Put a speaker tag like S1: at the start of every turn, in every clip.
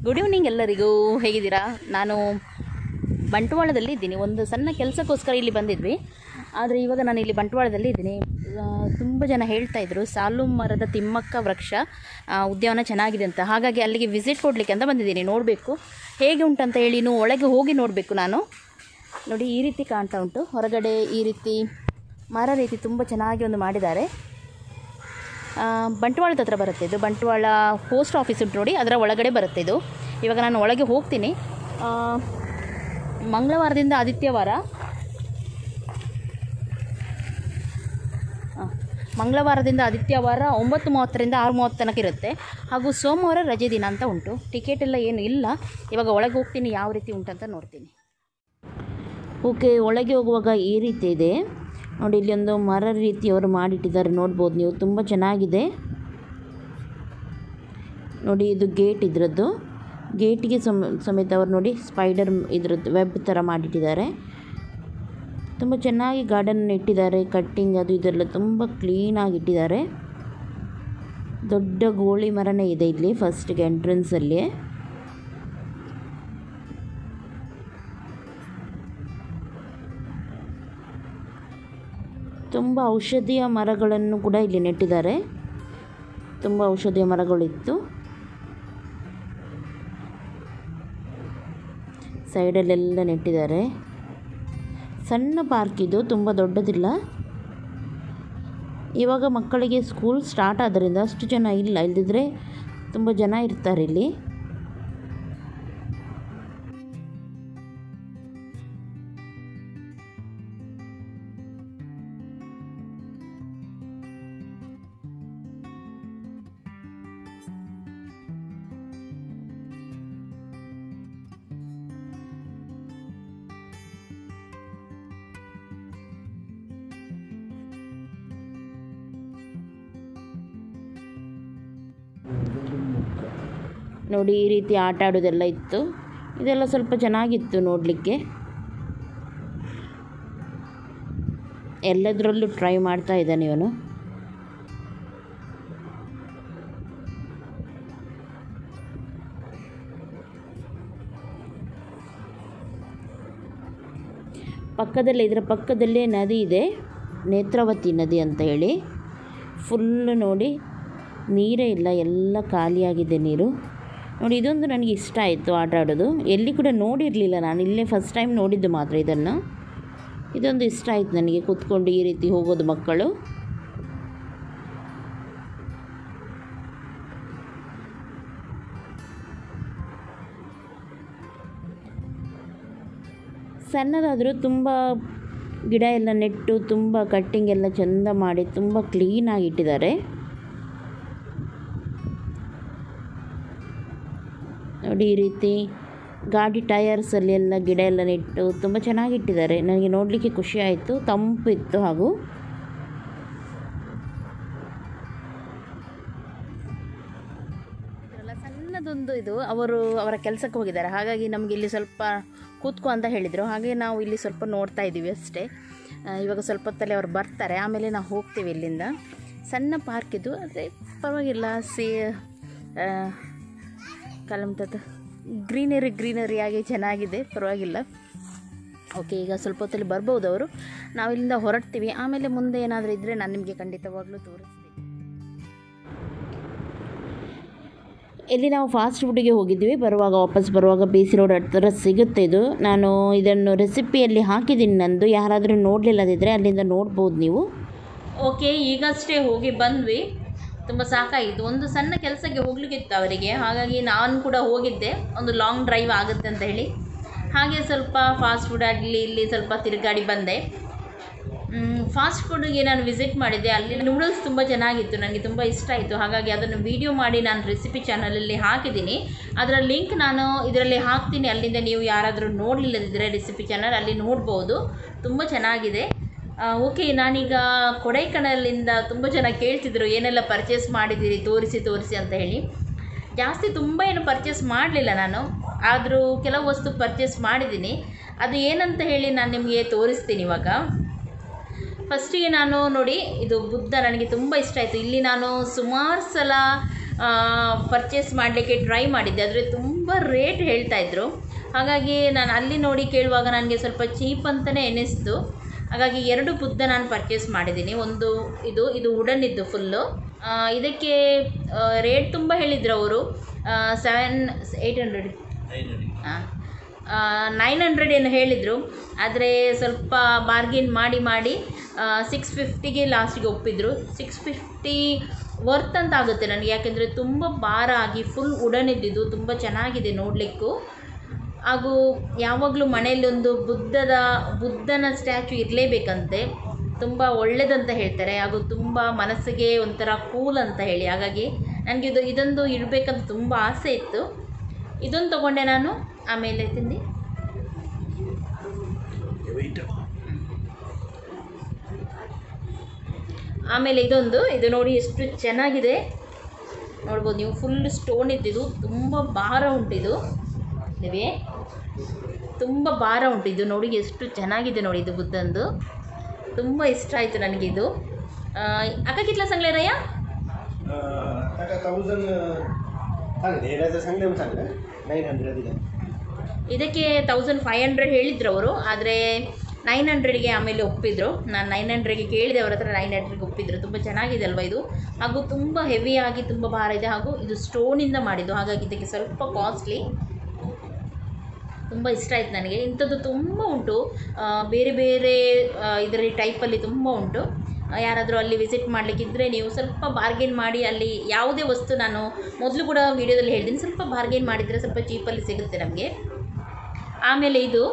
S1: Good evening ಎಲ್ಲರಿಗೂ ಹೇಗಿದ್ದೀರಾ ನಾನು ಬಂಟ್ವಾಳದಲ್ಲಿ ಇದ್ದೀನಿ ಒಂದು ಸಣ್ಣ ಕೆಲಸಕ್ಕೋಸ್ಕರ ಇಲ್ಲಿ ಬಂದಿದ್ವಿ ಆದರೆ ಇವಾಗ ನಾನು ಇಲ್ಲಿ ಬಂಟ್ವಾಳದಲ್ಲಿ ಇದ್ದೀನಿ ತುಂಬ ಜನ ಹೇಳ್ತಾ ಇದ್ರು ಸಾಲು ಮರದ ತಿಮ್ಮಕ್ಕ ವೃಕ್ಷ ಆ, ಉದ್ಯಾನವನ ಚೆನ್ನಾಗಿದೆ ಅಂತ ಹಾಗಾಗಿ ಅಲ್ಲಿಗೆ ವಿಸಿಟ್ ಕೊಡಲಿಕ್ಕೆ ಅಂತ ಬಂದಿದ್ದೀನಿ ನೋಡಬೇಕು ಹೇಗೆ ಉಂಟಂತ ಹೇಳಿ ಇನ್ನೂ ಒಳಗೆ ಹೋಗಿ ನೋಡಬೇಕು ನಾನು ನೋಡಿ ಈ ರೀತಿ ಕಾಣ್ತಾ ಉಂಟು ಹೊರಗಡೆ ಈ ರೀತಿ ಮರ ರೀತಿ ತುಂಬ ಚೆನ್ನಾಗಿ ಒಂದು ಮಾಡಿದ್ದಾರೆ ಆ, ಬಂಟ್ವಾಳದ ಹತ್ರ ಬರುತ್ತೆ ಇದು ಬಂಟ್ವಾಳ ಪೋಸ್ಟ್ ಆಫೀಸ್ ಉಂಟು ನೋಡಿ ಅದರ ಒಳಗಡೆ ಬರುತ್ತೆ ಇದು ಇವಾಗ ನಾನು ಒಳಗೆ ಹೋಗ್ತೀನಿ ಆ, ಮಂಗಳವಾರದಿಂದ ಆದಿತ್ಯವಾರ ಆ, ಮಂಗಳವಾರದಿಂದ ಆದಿತ್ಯವಾರ ಒಂಬತ್ತು ಮೂವತ್ತರಿಂದ ಆರು ಮೂವತ್ತು ತನಕ ಇರುತ್ತೆ ಹಾಗೂ ಸೋಮವಾರ ರಜೆ ದಿನ ಅಂತ ಉಂಟು ಟಿಕೆಟ್ ಎಲ್ಲ ಏನು ಇಲ್ಲ ಇವಾಗ ಒಳಗೆ ಹೋಗ್ತೀನಿ ಯಾವ ರೀತಿ ಉಂಟಂತ ನೋಡ್ತೀನಿ ಓಕೆ ಒಳಗೆ ಹೋಗುವಾಗ ಈ ರೀತಿ ಇದೆ ನೋಡಿ ಇಲ್ಲಿ ಒಂದು ಮರ ರೀತಿ ಅವರು ಮಾಡಿಟ್ಟಿದ್ದಾರೆ ನೋಡ್ಬೋದು ನೀವು ತುಂಬ ಚೆನ್ನಾಗಿದೆ ನೋಡಿ ಇದು ಗೇಟ್ ಇದ್ರದ್ದು ಗೇಟಿಗೆ ಸಮ ಸಮೇತ ಅವರು ನೋಡಿ ಸ್ಪೈಡರ್ ಇದ್ರದ್ದು ವೆಬ್ ಥರ ಮಾಡಿಟ್ಟಿದ್ದಾರೆ ತುಂಬ ಚೆನ್ನಾಗಿ ಗಾರ್ಡನ್ ಇಟ್ಟಿದ್ದಾರೆ ಕಟ್ಟಿಂಗ್ ಅದು ಇದೆಲ್ಲ ತುಂಬ ಕ್ಲೀನಾಗಿ ಇಟ್ಟಿದ್ದಾರೆ ದೊಡ್ಡ ಗೋಳಿ ಮರನೇ ಇದೆ ಇಲ್ಲಿ ಫಸ್ಟ್ಗೆ ಎಂಟ್ರೆನ್ಸಲ್ಲಿ ತುಂಬ ಔಷಧಿಯ ಮರಗಳನ್ನು ಕೂಡ ಇಲ್ಲಿ ನೆಟ್ಟಿದ್ದಾರೆ ತುಂಬ ಔಷಧಿಯ ಮರಗಳಿತ್ತು ಸೈಡಲ್ಲೆಲ್ಲ ನೆಟ್ಟಿದ್ದಾರೆ ಸಣ್ಣ ಪಾರ್ಕ್ ಇದು ತುಂಬ ದೊಡ್ಡದಿಲ್ಲ ಇವಾಗ ಮಕ್ಕಳಿಗೆ ಸ್ಕೂಲ್ ಸ್ಟಾರ್ಟ್ ಆದ್ದರಿಂದ ಅಷ್ಟು ಜನ ಇಲ್ಲ ಇಲ್ಲದಿದ್ದರೆ ತುಂಬ ಜನ ಇರ್ತಾರೆ ಇಲ್ಲಿ ನೋಡಿ ಈ ರೀತಿ ಆಟ ಆಡೋದೆಲ್ಲ ಇತ್ತು ಇದೆಲ್ಲ ಸ್ವಲ್ಪ ಚೆನ್ನಾಗಿತ್ತು ನೋಡಲಿಕ್ಕೆ ಎಲ್ಲದರಲ್ಲೂ ಟ್ರೈ ಮಾಡ್ತಾ ಇದ್ದಾನೆ ಇವನು ಪಕ್ಕದಲ್ಲೇ ಇದರ ಪಕ್ಕದಲ್ಲೇ ನದಿ ಇದೆ ನೇತ್ರಾವತಿ ನದಿ ಅಂತ ಹೇಳಿ ಫುಲ್ಲು ನೋಡಿ ನೀರೇ ಇಲ್ಲ ಎಲ್ಲ ಖಾಲಿಯಾಗಿದೆ ನೀರು ನೋಡಿ ಇದೊಂದು ನನಗೆ ಇಷ್ಟ ಆಯಿತು ಆಟ ಆಡೋದು ಎಲ್ಲಿ ಕೂಡ ನೋಡಿರಲಿಲ್ಲ ನಾನು ಇಲ್ಲೇ ಫಸ್ಟ್ ಟೈಮ್ ನೋಡಿದ್ದು ಮಾತ್ರ ಇದನ್ನು ಇದೊಂದು ಇಷ್ಟ ಆಯಿತು ನನಗೆ ಕೂತ್ಕೊಂಡು ಈ ರೀತಿ ಹೋಗೋದು ಮಕ್ಕಳು ಸಣ್ಣದಾದರೂ ತುಂಬ ಗಿಡ ಎಲ್ಲ ನೆಟ್ಟು ತುಂಬ ಕಟ್ಟಿಂಗ್ ಎಲ್ಲ ಚೆಂದ ಮಾಡಿ ತುಂಬ ಕ್ಲೀನಾಗಿ ಇಟ್ಟಿದ್ದಾರೆ ನೋಡಿ ಈ ರೀತಿ ಗಾಡಿ ಟಯರ್ಸಲ್ಲಿ ಎಲ್ಲ ಗಿಡ ಎಲ್ಲ ನೆಟ್ಟು ತುಂಬ ಚೆನ್ನಾಗಿ ಇಟ್ಟಿದ್ದಾರೆ ನನಗೆ ನೋಡಲಿಕ್ಕೆ ಖುಷಿ ಆಯಿತು ತಂಪು ಇತ್ತು ಹಾಗೂ ಇದ್ರಲ್ಲ ಸಣ್ಣದೊಂದು ಇದು ಅವರು ಅವರ ಕೆಲಸಕ್ಕೆ ಹೋಗಿದ್ದಾರೆ ಹಾಗಾಗಿ ನಮಗೆ ಇಲ್ಲಿ ಸ್ವಲ್ಪ ಕೂತ್ಕೊ ಅಂತ ಹೇಳಿದರು ಹಾಗೆ ನಾವು ಇಲ್ಲಿ ಸ್ವಲ್ಪ ನೋಡ್ತಾ ಇದ್ದೀವಿ ಅಷ್ಟೇ ಆ, ಇವಾಗ ಸ್ವಲ್ಪ ಹೊತ್ತಲ್ಲಿ ಅವ್ರು ಬರ್ತಾರೆ ಆಮೇಲೆ ನಾವು ಹೋಗ್ತೀವಿ ಇಲ್ಲಿಂದ ಸಣ್ಣ ಪಾರ್ಕ್ ಇದು ಆದರೆ ಪರವಾಗಿಲ್ಲ ಸಿ ಕಲಂತದ್ದು ಗ್ರೀನರಿ ಗ್ರೀನರಿ ಆಗಿ ಚೆನ್ನಾಗಿದೆ ಪರವಾಗಿಲ್ಲ ಓಕೆ ಈಗ ಸ್ವಲ್ಪ ಹೊತ್ತಲ್ಲಿ ಬರ್ಬೋದು ಅವರು ನಾವು ಇಲ್ಲಿಂದ ಹೊರಡ್ತೀವಿ ಆಮೇಲೆ ಮುಂದೆ ಏನಾದರೂ ಇದ್ದರೆ ನಾನು ನಿಮಗೆ ಖಂಡಿತವಾಗ್ಲೂ ತೋರಿಸ್ತೀನಿ ಇಲ್ಲಿ ನಾವು ಫಾಸ್ಟ್ ಫುಡ್ಗೆ ಹೋಗಿದ್ವಿ ಬರುವಾಗ ವಾಪಸ್ ಬರುವಾಗ ಬಿ ಸಿ ರೋಡ್ ಹತ್ರ ಸಿಗುತ್ತೆ ಇದು ನಾನು ಇದನ್ನು ರೆಸಿಪಿಯಲ್ಲಿ ಹಾಕಿದ್ದೀನಿ ನಂದು ಯಾರಾದರೂ ನೋಡಲಿಲ್ಲದಿದ್ದರೆ ಅಲ್ಲಿಂದ ನೋಡ್ಬೋದು ನೀವು ಓಕೆ ಈಗಷ್ಟೇ ಹೋಗಿ ಬಂದ್ವಿ ತುಂಬ ಸಾಕಾಯಿತು ಒಂದು ಸಣ್ಣ ಕೆಲಸಕ್ಕೆ ಹೋಗ್ಲಿಕ್ಕಿತ್ತು ಅವರಿಗೆ ಹಾಗಾಗಿ ನಾನು ಕೂಡ ಹೋಗಿದ್ದೆ ಒಂದು ಲಾಂಗ್ ಡ್ರೈವ್ ಆಗುತ್ತೆ ಅಂತ ಹೇಳಿ ಹಾಗೆ ಸ್ವಲ್ಪ ಫಾಸ್ಟ್ ಫುಡ್ ಆಗಲಿ ಇಲ್ಲಿ ಸ್ವಲ್ಪ ತಿರುಗಾಡಿ ಬಂದೆ ಫಾಸ್ಟ್ ಫುಡ್ಗೆ ನಾನು ವಿಸಿಟ್ ಮಾಡಿದ್ದೆ ಅಲ್ಲಿ ನೂಡಲ್ಸ್ ತುಂಬ ಚೆನ್ನಾಗಿತ್ತು ನನಗೆ ತುಂಬ ಇಷ್ಟ ಆಯಿತು ಹಾಗಾಗಿ ಅದನ್ನು ವಿಡಿಯೋ ಮಾಡಿ ನಾನು ರೆಸಿಪಿ ಚಾನಲಲ್ಲಿ ಹಾಕಿದ್ದೀನಿ ಅದರ ಲಿಂಕ್ ನಾನು ಇದರಲ್ಲಿ ಹಾಕ್ತೀನಿ ಅಲ್ಲಿಂದ ನೀವು ಯಾರಾದರೂ ನೋಡಲಿಲ್ಲದಿದ್ದರೆ ರೆಸಿಪಿ ಚಾನಲ್ ಅಲ್ಲಿ ನೋಡ್ಬೋದು ತುಂಬ ಚೆನ್ನಾಗಿದೆ ಓಕೆ ನಾನೀಗ ಕೊಡೈಕನಲ್ಲಿಂದ ತುಂಬ ಜನ ಕೇಳ್ತಿದ್ರು ಏನೆಲ್ಲ ಪರ್ಚೇಸ್ ಮಾಡಿದ್ದೀರಿ ತೋರಿಸಿ ತೋರಿಸಿ ಅಂತ ಹೇಳಿ ಜಾಸ್ತಿ ತುಂಬ ಏನು ಪರ್ಚೇಸ್ ಮಾಡಲಿಲ್ಲ ನಾನು ಆದರೂ ಕೆಲವು ವಸ್ತು ಪರ್ಚೇಸ್ ಮಾಡಿದ್ದೀನಿ ಅದು ಏನಂತ ಹೇಳಿ ನಾನು ನಿಮಗೆ ತೋರಿಸ್ತೀನಿ ಇವಾಗ ಫಸ್ಟಿಗೆ ನಾನು ನೋಡಿ ಇದು ಬುದ್ಧ ನನಗೆ ತುಂಬ ಇಷ್ಟ ಆಯಿತು ಇಲ್ಲಿ ನಾನು ಸುಮಾರು ಸಲ ಪರ್ಚೇಸ್ ಮಾಡಲಿಕ್ಕೆ ಟ್ರೈ ಮಾಡಿದ್ದೆ ಆದರೆ ತುಂಬ ರೇಟ್ ಹೇಳ್ತಾಯಿದ್ರು ಹಾಗಾಗಿ ನಾನು ಅಲ್ಲಿ ನೋಡಿ ಕೇಳುವಾಗ ನನಗೆ ಸ್ವಲ್ಪ ಚೀಪ್ ಅಂತಲೇ ಎನಿಸ್ತು ಹಾಗಾಗಿ ಎರಡು ಬುದ್ಧ ನಾನು ಪರ್ಚೇಸ್ ಮಾಡಿದ್ದೀನಿ ಒಂದು ಇದು ಇದು ವುಡನ್ ಇದ್ದು ಫುಲ್ಲು ಇದಕ್ಕೆ ರೇಟ್ ತುಂಬ ಹೇಳಿದ್ರು ಅವರು seven eight hundred nine hundred ಏನು ಹೇಳಿದರು ಆದರೆ ಸ್ವಲ್ಪ ಬಾರ್ಗಿನ್ ಮಾಡಿ ಮಾಡಿ ಸಿಕ್ಸ್ ಫಿಫ್ಟಿಗೆ ಲಾಸ್ಟಿಗೆ ಒಪ್ಪಿದ್ರು ಸಿಕ್ಸ್ ಫಿಫ್ಟಿ ವರ್ತ್ ಅಂತ ಆಗುತ್ತೆ ನನಗೆ ಯಾಕೆಂದರೆ ತುಂಬ ಭಾರ ಆಗಿ ಫುಲ್ ವುಡನ್ ಇದ್ದಿದ್ದು ತುಂಬ ಚೆನ್ನಾಗಿದೆ ನೋಡಲಿಕ್ಕೂ ಹಾಗೂ ಯಾವಾಗಲೂ ಮನೆಯಲ್ಲಿ ಒಂದು ಬುದ್ಧದ ಬುದ್ಧನ ಸ್ಟ್ಯಾಚು ಇರಲೇಬೇಕಂತೆ ತುಂಬ ಒಳ್ಳೆಯದಂತ ಹೇಳ್ತಾರೆ ಹಾಗೂ ತುಂಬ ಮನಸ್ಸಿಗೆ ಒಂಥರ ಕೂಲ್ ಅಂತ ಹೇಳಿ ಹಾಗಾಗಿ ನನಗೆ ಇದು ಇದೊಂದು ಇಡಬೇಕಂತ ತುಂಬ ಆಸೆ ಇತ್ತು ಇದೊಂದು ತೊಗೊಂಡೆ ನಾನು ಆಮೇಲೆ ತಿಂದು ಆಮೇಲೆ ಇದೊಂದು ಇದು ನೋಡಿ ಎಷ್ಟು ಚೆನ್ನಾಗಿದೆ ನೋಡ್ಬೋದು ನೀವು ಫುಲ್ ಸ್ಟೋನ್ ಇದ್ದಿದ್ದು ತುಂಬ ಭಾರ ಉಂಟಿದು ಇದೇ ತುಂಬ ಭಾರ ಉಂಟು ಇದು ನೋಡಿ ಎಷ್ಟು ಚೆನ್ನಾಗಿದೆ ನೋಡಿ ಇದು ಬುದ್ಧಂದು ತುಂಬ ಇಷ್ಟ ಆಯಿತು ನನಗಿದು ಅಕ್ಕ ಕಿತ್ಲ ಸಂಗ್ಲೇರಯ್ಯ
S2: ताका थाउजंड सांगले येण्याचं सांगले मग सांगलं नाईन हंड्रेड दिलं
S1: ಇದಕ್ಕೆ ತೌಸಂಡ್ ಫೈವ್ ಹಂಡ್ರೆಡ್ ಹೇಳಿದ್ರು ಅವರು ಆದರೆ ನೈನ್ ಹಂಡ್ರೆಡ್ಗೆ ಆಮೇಲೆ ಒಪ್ಪಿದ್ರು ನಾನು ನೈನ್ ಹಂಡ್ರೆಡ್ಗೆ ಕೇಳಿದೆ ಅವ್ರ ಹತ್ರ ನೈನ್ ಹಂಡ್ರೆಡ್ಗೆ ಒಪ್ಪಿದ್ರು ತುಂಬ ಚೆನ್ನಾಗಿದೆ ಅಲ್ವಾ ಇದು ಹಾಗೂ ತುಂಬ ಹೆವಿಯಾಗಿ ತುಂಬ ಭಾರ ಇದೆ ಹಾಗೂ ಇದು ಸ್ಟೋನಿಂದ ಮಾಡಿದ್ದು ಹಾಗಾಗಿ ಇದಕ್ಕೆ ಸ್ವಲ್ಪ ಕಾಸ್ಟ್ಲಿ ತುಂಬ ಇಷ್ಟ ಆಯ್ತು ನನಗೆ ಇಂಥದ್ದು ತುಂಬ ಉಂಟು ಆ, ಬೇರೆ ಬೇರೆ ಆ, ಇದರಲ್ಲಿ ಟೈಪಲ್ಲಿ ತುಂಬ ಉಂಟು ಆ, ಯಾರಾದರೂ ಅಲ್ಲಿ ವಿಸಿಟ್ ಮಾಡಲಿಕ್ಕಿದ್ರೆ ನೀವು ಸ್ವಲ್ಪ ಬಾರ್ಗೇನ್ ಮಾಡಿ ಅಲ್ಲಿ ಯಾವುದೇ ವಸ್ತು ನಾನು ಮೊದಲು ಕೂಡ ವೀಡಿಯೋದಲ್ಲಿ ಹೇಳ್ತೀನಿ ಸ್ವಲ್ಪ ಬಾರ್ಗೇನ್ ಮಾಡಿದರೆ ಸ್ವಲ್ಪ ಚೀಪಲ್ಲಿ ಸಿಗುತ್ತೆ ನಮಗೆ ಆಮೇಲೆ ಇದು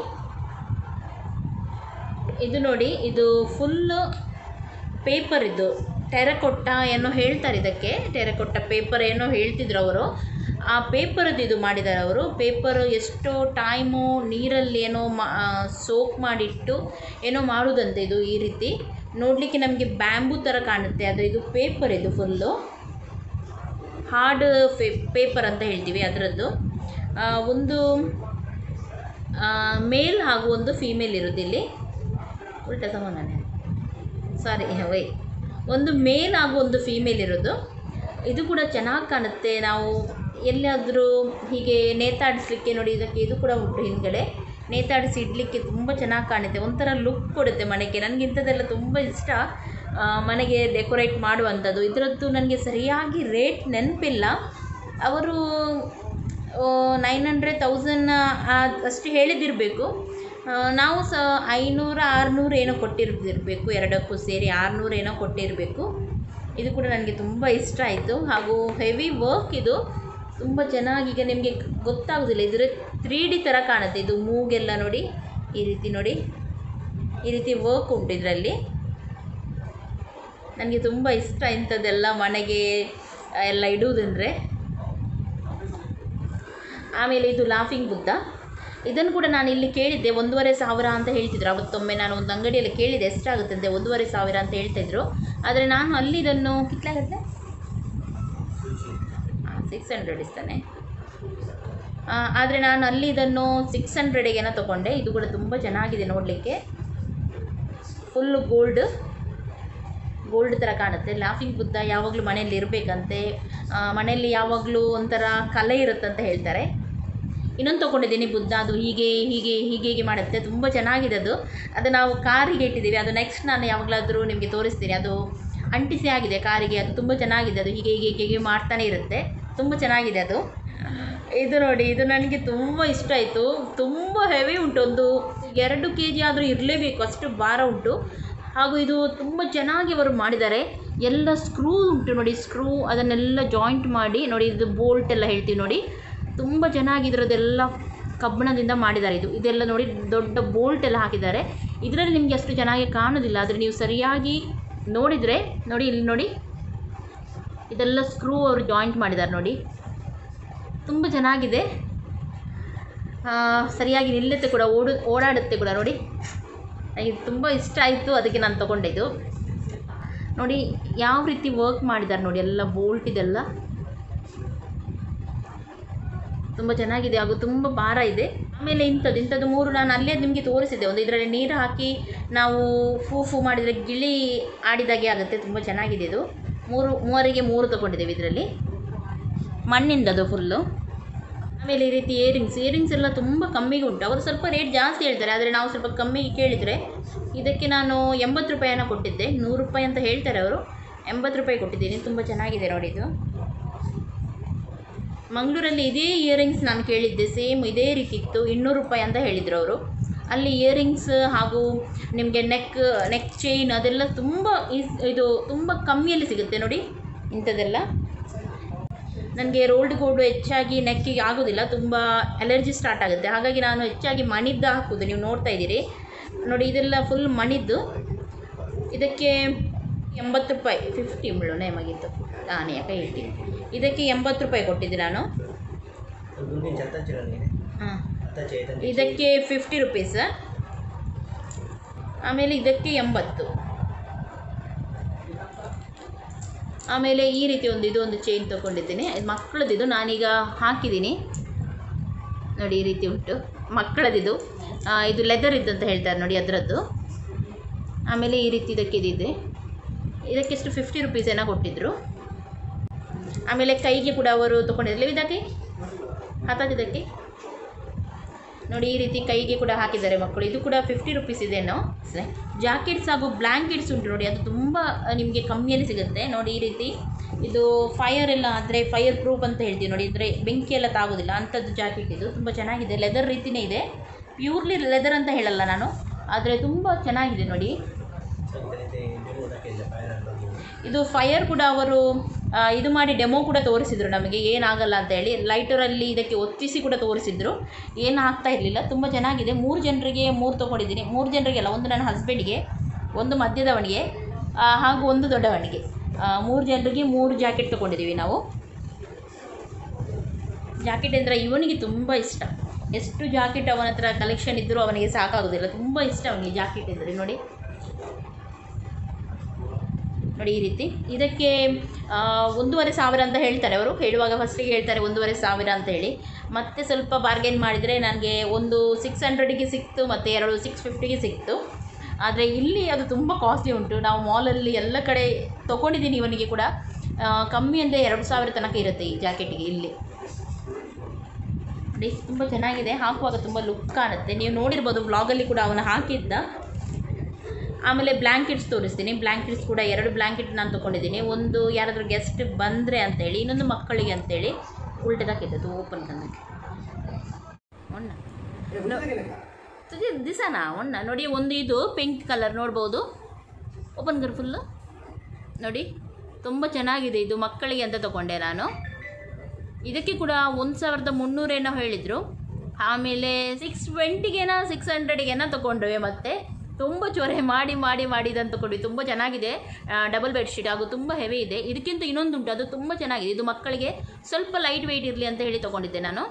S1: ಇದು ನೋಡಿ ಇದು ಫುಲ್ಲು ಪೇಪರ್ ಇದು ಟೆರಕೊಟ್ಟ ಏನೋ ಹೇಳ್ತಾರೆ ಇದಕ್ಕೆ ಟೆರಕೊಟ್ಟ ಪೇಪರ್ ಏನೋ ಹೇಳ್ತಿದ್ರು ಅವರು ಆ ಪೇಪರದ್ದು ಇದು ಮಾಡಿದ್ದಾರೆ ಅವರು ಪೇಪರು ಎಷ್ಟೋ ಟೈಮು ನೀರಲ್ಲಿ ಏನೋ ಮಾ ಸೋಕ್ ಮಾಡಿಟ್ಟು ಏನೋ ಮಾಡೋದಂತೆ ಇದು ಈ ರೀತಿ ನೋಡಲಿಕ್ಕೆ ನಮಗೆ ಬ್ಯಾಂಬೂ ಥರ ಕಾಣುತ್ತೆ ಅದು ಇದು ಪೇಪರ್ ಇದು ಫುಲ್ಲು ಹಾರ್ಡ್ ಫೇ ಪೇಪರ್ ಅಂತ ಹೇಳ್ತೀವಿ ಅದರದ್ದು ಆ, ಒಂದು ಮೇಲ್ ಹಾಗೂ ಒಂದು ಫೀಮೇಲ್ ಇರೋದಿಲ್ಲಿ ಉಲ್ಟಾ ಸಮಾನೇ ಸಾರಿ ವೈ ಒಂದು ಮೇಲ್ ಹಾಗೂ ಒಂದು ಫೀಮೇಲ್ ಇರೋದು ಇದು ಕೂಡ ಚೆನ್ನಾಗಿ ಕಾಣುತ್ತೆ ನಾವು ಎಲ್ಲಾದರೂ ಹೀಗೆ ನೇತಾಡಿಸ್ಲಿಕ್ಕೆ ನೋಡಿ ಇದಕ್ಕೆ ಇದು ಕೂಡ ಉಂಟು ಹಿಂದ್ಗಡೆ ನೇತಾಡಿಸಿ ಇಡಲಿಕ್ಕೆ ತುಂಬ ಚೆನ್ನಾಗಿ ಕಾಣುತ್ತೆ ಒಂಥರ ಲುಕ್ ಕೊಡುತ್ತೆ ಮನೆಗೆ ನನಗೆ ಇಂಥದ್ದೆಲ್ಲ ತುಂಬ ಇಷ್ಟ ಆ, ಮನೆಗೆ ಡೆಕೋರೇಟ್ ಮಾಡುವಂಥದ್ದು ಇದರದ್ದು ನನಗೆ ಸರಿಯಾಗಿ ರೇಟ್ ನೆನಪಿಲ್ಲ ಅವರು ನೈನ್ ಹಂಡ್ರೆಡ್ ತೌಸಂಡ್ ಅಷ್ಟು ಹೇಳಿದಿರಬೇಕು ನಾವು ಸಹ ಐನೂರು ಆರುನೂರು ಏನೋ ಕೊಟ್ಟಿರ್ತಿರಬೇಕು ಎರಡಕ್ಕೂ ಸೇರಿ ಆರುನೂರು ಏನೋ ಕೊಟ್ಟಿರಬೇಕು ಇದು ಕೂಡ ನನಗೆ ತುಂಬ ಇಷ್ಟ ಆಯಿತು ಹಾಗೂ ಹೆವಿ ವರ್ಕ್ ಇದು ತುಂಬ ಚೆನ್ನಾಗಿ ಈಗ ನಿಮಗೆ ಗೊತ್ತಾಗೋದಿಲ್ಲ ಇದರ ತ್ರೀ ಡಿ ಥರ ಕಾಣುತ್ತೆ ಇದು ಮೂಗೆಲ್ಲ ನೋಡಿ ಈ ರೀತಿ ನೋಡಿ ಈ ರೀತಿ ವರ್ಕ್ ಉಂಟು ಇದರಲ್ಲಿ ನನಗೆ ತುಂಬ ಇಷ್ಟ ಇಂಥದ್ದೆಲ್ಲ ಮನೆಗೆ ಆ, ಎಲ್ಲ ಇಡುವುದಂದರೆ ಆಮೇಲೆ ಇದು ಲಾಫಿಂಗ್ ಬುದ್ಧ ಇದನ್ನು ಕೂಡ ನಾನು ಇಲ್ಲಿ ಕೇಳಿದ್ದೆ ಒಂದೂವರೆ ಸಾವಿರ ಅಂತ ಹೇಳ್ತಿದ್ರು ಅವತ್ತೊಮ್ಮೆ ನಾನು ಒಂದು ಅಂಗಡಿಯಲ್ಲಿ ಕೇಳಿದೆ ಎಷ್ಟಾಗುತ್ತೆ ಅಂತೆ ಒಂದೂವರೆ ಸಾವಿರ ಅಂತ ಹೇಳ್ತಾಯಿದ್ರು ಆದರೆ ನಾನು ಅಲ್ಲಿ ಇದನ್ನು ಕಿತ್ಲಾಗತ್ತೆ ಸಿಕ್ಸ್ ಹಂಡ್ರೆಡ್ ಇಸ್ತಾನೆ ಆದರೆ ನಾನು ಅಲ್ಲಿ ಇದನ್ನು ಸಿಕ್ಸ್ ಹಂಡ್ರೆಡಿಗೇನೋ ತೊಗೊಂಡೆ ಇದು ಕೂಡ ತುಂಬ ಚೆನ್ನಾಗಿದೆ ನೋಡಲಿಕ್ಕೆ ಫುಲ್ಲು ಗೋಲ್ಡ್ ಗೋಲ್ಡ್ ಥರ ಕಾಣುತ್ತೆ ಲಾಫಿಂಗ್ ಬುದ್ಧ ಯಾವಾಗಲೂ ಮನೆಯಲ್ಲಿ ಇರಬೇಕಂತೆ ಮನೆಯಲ್ಲಿ ಯಾವಾಗಲೂ ಒಂಥರ ಕಲೆ ಇರುತ್ತಂತ ಹೇಳ್ತಾರೆ ಇನ್ನೊಂದು ತೊಗೊಂಡಿದ್ದೀನಿ ಬುದ್ಧ ಅದು ಹೀಗೆ ಹೀಗೆ ಹೀಗೆ ಹೀಗೆ ಮಾಡುತ್ತೆ ತುಂಬ ಚೆನ್ನಾಗಿದೆ ಅದು ಅದು ನಾವು ಕಾರಿಗೆ ಇಟ್ಟಿದ್ದೀವಿ ಅದು ನೆಕ್ಸ್ಟ್ ನಾನು ಯಾವಾಗಲಾದರೂ ನಿಮಗೆ ತೋರಿಸ್ತೀನಿ ಅದು ಅಂಟಿಸಿ ಆಗಿದೆ ಕಾರಿಗೆ ಅದು ತುಂಬ ಚೆನ್ನಾಗಿದೆ ಅದು ಹೀಗೆ ಹೀಗೆ ಹೀಗೆ ಹೀಗೆ ಮಾಡ್ತಾನೆ ಇರುತ್ತೆ ತುಂಬ ಚೆನ್ನಾಗಿದೆ ಅದು ಇದು ನೋಡಿ ಇದು ನನಗೆ ತುಂಬ ಇಷ್ಟ ಆಯಿತು ತುಂಬ ಹೆವಿ ಉಂಟು ಒಂದು ಎರಡು ಕೆ ಜಿ ಆದರೂ ಇರಲೇಬೇಕು ಅಷ್ಟು ಭಾರ ಉಂಟು ಹಾಗೂ ಇದು ತುಂಬ ಚೆನ್ನಾಗಿ ಅವರು ಮಾಡಿದ್ದಾರೆ ಎಲ್ಲ ಸ್ಕ್ರೂ ಉಂಟು ನೋಡಿ ಸ್ಕ್ರೂ ಅದನ್ನೆಲ್ಲ ಜಾಯಿಂಟ್ ಮಾಡಿ ನೋಡಿ ಇದು ಬೋಲ್ಟ್ ಎಲ್ಲ ಹೇಳ್ತೀವಿ ನೋಡಿ ತುಂಬ ಚೆನ್ನಾಗಿ ಇದರದ್ದೆಲ್ಲ ಕಬ್ಬಿಣದಿಂದ ಮಾಡಿದ್ದಾರೆ ಇದು ಇದೆಲ್ಲ ನೋಡಿ ದೊಡ್ಡ ಬೋಲ್ಟ್ ಎಲ್ಲ ಹಾಕಿದ್ದಾರೆ ಇದರಲ್ಲಿ ನಿಮಗೆ ಅಷ್ಟು ಚೆನ್ನಾಗಿ ಕಾಣೋದಿಲ್ಲ ಆದರೆ ನೀವು ಸರಿಯಾಗಿ ನೋಡಿದರೆ ನೋಡಿ ಇಲ್ಲಿ ನೋಡಿ ಇದೆಲ್ಲ ಸ್ಕ್ರೂ ಅವರು ಜಾಯಿಂಟ್ ಮಾಡಿದ್ದಾರೆ ನೋಡಿ ತುಂಬ ಚೆನ್ನಾಗಿದೆ ಆ, ಸರಿಯಾಗಿ ನಿಲ್ಲುತ್ತೆ ಕೂಡ ಓಡು ಓಡಾಡುತ್ತೆ ಕೂಡ ನೋಡಿ ನನಗೆ ತುಂಬ ಇಷ್ಟ ಆಯಿತು ಅದಕ್ಕೆ ನಾನು ತೊಗೊಂಡಿದ್ದು ನೋಡಿ ಯಾವ ರೀತಿ ವರ್ಕ್ ಮಾಡಿದ್ದಾರೆ ನೋಡಿ ಎಲ್ಲ ಬೋಲ್ಟ್ ಇದೆಲ್ಲ ತುಂಬ ಚೆನ್ನಾಗಿದೆ ಹಾಗೂ ತುಂಬ ಭಾರ ಇದೆ ಆಮೇಲೆ ಇಂಥದ್ದು ಇಂಥದ್ದು ಮೂರು ನಾನು ಅಲ್ಲೇ ನಿಮಗೆ ತೋರಿಸಿದ್ದೆ ಒಂದು ಇದರಲ್ಲಿ ನೀರು ಹಾಕಿ ನಾವು ಫೂ ಫೂ ಮಾಡಿದರೆ ಗಿಳಿ ಆಡಿದಾಗೆ ಆಗುತ್ತೆ ತುಂಬ ಚೆನ್ನಾಗಿದೆ ಇದು ಮೂರು ಮೂವರಿಗೆ ಮೂರು ತೊಗೊಂಡಿದ್ದೇವೆ ಇದರಲ್ಲಿ ಮಣ್ಣಿಂದದು ಫುಲ್ಲು ಆಮೇಲೆ ಈ ರೀತಿ ಇಯರಿಂಗ್ಸ್ ಇಯರಿಂಗ್ಸ್ ಎಲ್ಲ ತುಂಬ ಕಮ್ಮಿಗೆ ಉಂಟು ಅವರು ಸ್ವಲ್ಪ ರೇಟ್ ಜಾಸ್ತಿ ಹೇಳ್ತಾರೆ ಆದರೆ ನಾವು ಸ್ವಲ್ಪ ಕಮ್ಮಿಗೆ ಕೇಳಿದರೆ ಇದಕ್ಕೆ ನಾನು ಎಂಬತ್ತು ರೂಪಾಯಿನ ಕೊಟ್ಟಿದ್ದೆ ನೂರು ರೂಪಾಯಿ ಅಂತ ಹೇಳ್ತಾರೆ ಅವರು ಎಂಬತ್ತು ರೂಪಾಯಿ ಕೊಟ್ಟಿದ್ದೀನಿ ತುಂಬ ಚೆನ್ನಾಗಿದೆ ನೋಡಿ ಇದು ಮಂಗಳೂರಲ್ಲಿ ಇದೇ ಇಯರಿಂಗ್ಸ್ ನಾನು ಕೇಳಿದ್ದೆ ಸೇಮ್ ಇದೇ ರೀತಿ ಇತ್ತು ಇನ್ನೂರು ರೂಪಾಯಿ ಅಂತ ಹೇಳಿದರು ಅವರು ಅಲ್ಲಿ ಇಯರಿಂಗ್ಸ್ ಹಾಗೂ ನಿಮಗೆ ನೆಕ್ ನೆಕ್ ಚೈನ್ ಅದೆಲ್ಲ ತುಂಬ ಈಸ್ ಇದು ತುಂಬ ಕಮ್ಮಿಯಲ್ಲಿ ಸಿಗುತ್ತೆ ನೋಡಿ ಇಂಥದ್ದೆಲ್ಲ ನನಗೆ ರೋಲ್ಡ್ ಗೋಲ್ಡು ಹೆಚ್ಚಾಗಿ ನೆಕ್ಕಿಗೆ ಆಗೋದಿಲ್ಲ ತುಂಬ ಅಲರ್ಜಿ ಸ್ಟಾರ್ಟ್ ಆಗುತ್ತೆ ಹಾಗಾಗಿ ನಾನು ಹೆಚ್ಚಾಗಿ ಮಣಿದ್ದು ಹಾಕೋದು ನೀವು ನೋಡ್ತಾ ಇದ್ದೀರಿ ನೋಡಿ ಇದೆಲ್ಲ ಫುಲ್ ಮಣಿದ್ದು ಇದಕ್ಕೆ ಎಂಬತ್ತು ರೂಪಾಯಿ ಫಿಫ್ಟಿ ಮುಳ್ಳು ನೇಮಾಗಿತ್ತು ನಾನು ಯಾಕೆ ಹೇಳ್ತೀನಿ ಇದಕ್ಕೆ ಎಂಬತ್ತು ರೂಪಾಯಿ ಕೊಟ್ಟಿದ್ದೆ ನಾನು
S2: ದುಡ್ಡಿನ ಚತ್ತ ಚಿರನಿಗೆ
S1: ಹಾಂ
S2: ಅತ್ತ ಚೈತನ್ಯ
S1: ಇದಕ್ಕೆ ಫಿಫ್ಟಿ ರುಪೀಸ್ ಆಮೇಲೆ ಇದಕ್ಕೆ ಎಂಬತ್ತು ಆಮೇಲೆ ಈ ರೀತಿ ಒಂದು ಇದು ಒಂದು ಚೈನ್ ತೊಗೊಂಡಿದ್ದೀನಿ ಇದು ಮಕ್ಕಳದಿದು ನಾನೀಗ ಹಾಕಿದ್ದೀನಿ ನೋಡಿ ಈ ರೀತಿ ಉಂಟು ಮಕ್ಕಳದಿದು ಆ, ಇದು ಲೆದರ್ ಇದ್ದು ಅಂತ ಹೇಳ್ತಾರೆ ನೋಡಿ ಅದರದ್ದು ಆಮೇಲೆ ಈ ರೀತಿ ಇದಕ್ಕೆ ಇದಿದೆ ಇದಕ್ಕೆಷ್ಟು ಫಿಫ್ಟಿ ರುಪೀಸ್ ಏನೋ ಕೊಟ್ಟಿದ್ದರು ಆಮೇಲೆ ಕೈಗೆ ಕೂಡ ಅವರು ತೊಗೊಂಡಿರಲಿಲ್ಲ ಇದಕ್ಕೆ ಹತ್ತದಿದ್ದಕ್ಕೆ ನೋಡಿ ಈ ರೀತಿ ಕೈಗೆ ಕೂಡ ಹಾಕಿದ್ದಾರೆ ಮಕ್ಕಳು ಇದು ಕೂಡ ಫಿಫ್ಟಿ ರುಪೀಸ್ ಇದೆನೋ ಜಾಕೆಟ್ಸ್ ಹಾಗೂ ಬ್ಲ್ಯಾಂಕೆಟ್ಸ್ ಉಂಟು ನೋಡಿ ಅದು ತುಂಬ ನಿಮಗೆ ಕಮ್ಮಿಯಲ್ಲಿ ಸಿಗುತ್ತೆ ನೋಡಿ ಈ ರೀತಿ ಇದು ಫೈರ್ ಎಲ್ಲ ಆದರೆ ಫೈರ್ ಪ್ರೂಫ್ ಅಂತ ಹೇಳ್ತೀವಿ ನೋಡಿ ಅಂದರೆ ಬೆಂಕಿ ಎಲ್ಲ ತಾಗೋದಿಲ್ಲ ಅಂಥದ್ದು ಜಾಕೆಟ್ ಇದು ತುಂಬ ಚೆನ್ನಾಗಿದೆ ಲೆದರ್ ರೀತಿಯೇ ಇದೆ ಪ್ಯೂರ್ಲಿ ಲೆದರ್ ಅಂತ ಹೇಳಲ್ಲ ನಾನು ಆದರೆ ತುಂಬ ಚೆನ್ನಾಗಿದೆ ನೋಡಿ ಇದು ಫೈರ್ ಕೂಡ ಅವರು ಆ, ಇದು ಮಾಡಿ ಡೆಮೋ ಕೂಡ ತೋರಿಸಿದ್ರು ನಮಗೆ ಏನಾಗಲ್ಲ ಅಂತ ಹೇಳಿ ಲೈಟರಲ್ಲಿ ಇದಕ್ಕೆ ಒತ್ತಿಸಿ ಕೂಡ ತೋರಿಸಿದ್ರು ಏನು ಆಗ್ತಾ ಇರಲಿಲ್ಲ ತುಂಬ ಚೆನ್ನಾಗಿದೆ ಮೂರು ಜನರಿಗೆ ಮೂರು ತೊಗೊಂಡಿದ್ದೀನಿ ಮೂರು ಜನರಿಗೆಲ್ಲ ಒಂದು ನನ್ನ ಹಸ್ಬೆಂಡ್ಗೆ ಒಂದು ಮಧ್ಯದವನಿಗೆ ಆ, ಹಾಗೂ ಒಂದು ದೊಡ್ಡವನಿಗೆ ಆ, ಮೂರು ಜನರಿಗೆ ಮೂರು ಜಾಕೆಟ್ ತೊಗೊಂಡಿದ್ದೀವಿ ನಾವು ಜಾಕೆಟ್ ಅಂದರೆ ಇವನಿಗೆ ತುಂಬ ಇಷ್ಟ ಎಷ್ಟು ಜಾಕೆಟ್ ಅವನ ಹತ್ರ ಕಲೆಕ್ಷನ್ ಇದ್ದರೂ ಅವನಿಗೆ ಸಾಕಾಗೋದಿಲ್ಲ ತುಂಬ ಇಷ್ಟ ಅವನಿಗೆ ಜಾಕೆಟ್ ಅಂದರೆ ನೋಡಿ ನೋಡಿ ಈ ರೀತಿ ಇದಕ್ಕೆ ಆ, ಒಂದೂವರೆ ಸಾವಿರ ಅಂತ ಹೇಳ್ತಾರೆ ಅವರು ಹೇಳುವಾಗ ಫಸ್ಟಿಗೆ ಹೇಳ್ತಾರೆ ಒಂದೂವರೆ ಸಾವಿರ ಅಂತ ಹೇಳಿ ಮತ್ತೆ ಸ್ವಲ್ಪ ಬಾರ್ಗೇನ್ ಮಾಡಿದರೆ ನನಗೆ ಒಂದು ಸಿಕ್ಸ್ ಹಂಡ್ರೆಡಿಗೆ ಸಿಕ್ತು ಮತ್ತು ಎರಡು ಸಿಕ್ಸ್ ಫಿಫ್ಟಿಗೆ ಸಿಕ್ತು ಆದರೆ ಇಲ್ಲಿ ಅದು ತುಂಬ ಕಾಸ್ಟ್ಲಿ ಉಂಟು ನಾವು ಮಾಲಲ್ಲಿ ಎಲ್ಲ ಕಡೆ ತೊಗೊಂಡಿದ್ದೀನಿ ಇವನಿಗೆ ಕೂಡ ಆ, ಕಮ್ಮಿ ಅಂದರೆ ಎರಡು ಸಾವಿರ ತನಕ ಇರುತ್ತೆ ಈ ಜಾಕೆಟಿಗೆ ಇಲ್ಲಿ ನೋಡಿ ತುಂಬ ಚೆನ್ನಾಗಿದೆ ಹಾಕುವಾಗ ತುಂಬ ಲುಕ್ ಕಾಣುತ್ತೆ ನೀವು ನೋಡಿರ್ಬೋದು ಬ್ಲಾಗಲ್ಲಿ ಕೂಡ ಅವನು ಹಾಕಿದ್ದ ಆಮೇಲೆ ಬ್ಲ್ಯಾಂಕೆಟ್ಸ್ ತೋರಿಸ್ತೀನಿ ಬ್ಲ್ಯಾಂಕೆಟ್ಸ್ ಕೂಡ ಎರಡು ಬ್ಲ್ಯಾಂಕೆಟ್ ನಾನು ತೊಗೊಂಡಿದ್ದೀನಿ ಒಂದು ಯಾರಾದರೂ ಗೆಸ್ಟ್ ಬಂದರೆ ಅಂತೇಳಿ ಇನ್ನೊಂದು ಮಕ್ಕಳಿಗೆ ಅಂತೇಳಿ ಉಲ್ಟದಾಕಿದ್ದದು ಓಪನ್ ಕನ್ನಕ್ಕೆ ಒಣ್ಣ ತುಜಿ ದಿಸಾನಾ ಒಣ್ಣ ನೋಡಿ ಒಂದು ಇದು ಪಿಂಕ್ ಕಲರ್ ನೋಡ್ಬೋದು ಓಪನ್ ಕರ್ ಫುಲ್ಲು ನೋಡಿ ತುಂಬ ಚೆನ್ನಾಗಿದೆ ಇದು ಮಕ್ಕಳಿಗೆ ಅಂತ ತೊಗೊಂಡೆ ನಾನು ಇದಕ್ಕೆ ಕೂಡ ಒಂದು ಸಾವಿರದ ಮುನ್ನೂರೇನೋ ಹೇಳಿದರು ಆಮೇಲೆ ಸಿಕ್ಸ್ ಟ್ವೆಂಟಿಗೇನೋ ಸಿಕ್ಸ್ ಹಂಡ್ರೆಡಿಗೇನೋ ತೊಗೊಂಡ್ವಿ ಮತ್ತೆ ತುಂಬ ಚೊರೆ ಮಾಡಿ ಮಾಡಿ ಮಾಡಿ ಇದನ್ನು ತೊಗೊಂಡ್ವಿ ತುಂಬ ಚೆನ್ನಾಗಿದೆ ಡಬಲ್ ಬೆಡ್ಶೀಟ್ ಹಾಗೂ ತುಂಬ ಹೆವಿ ಇದೆ ಇದಕ್ಕಿಂತ ಇನ್ನೊಂದು ಉಂಟು ಅದು ತುಂಬ ಚೆನ್ನಾಗಿದೆ ಇದು ಮಕ್ಕಳಿಗೆ ಸ್ವಲ್ಪ ಲೈಟ್ ವೆಯ್ಟ್ ಇರಲಿ ಅಂತ ಹೇಳಿ ತೊಗೊಂಡಿದ್ದೆ ನಾನು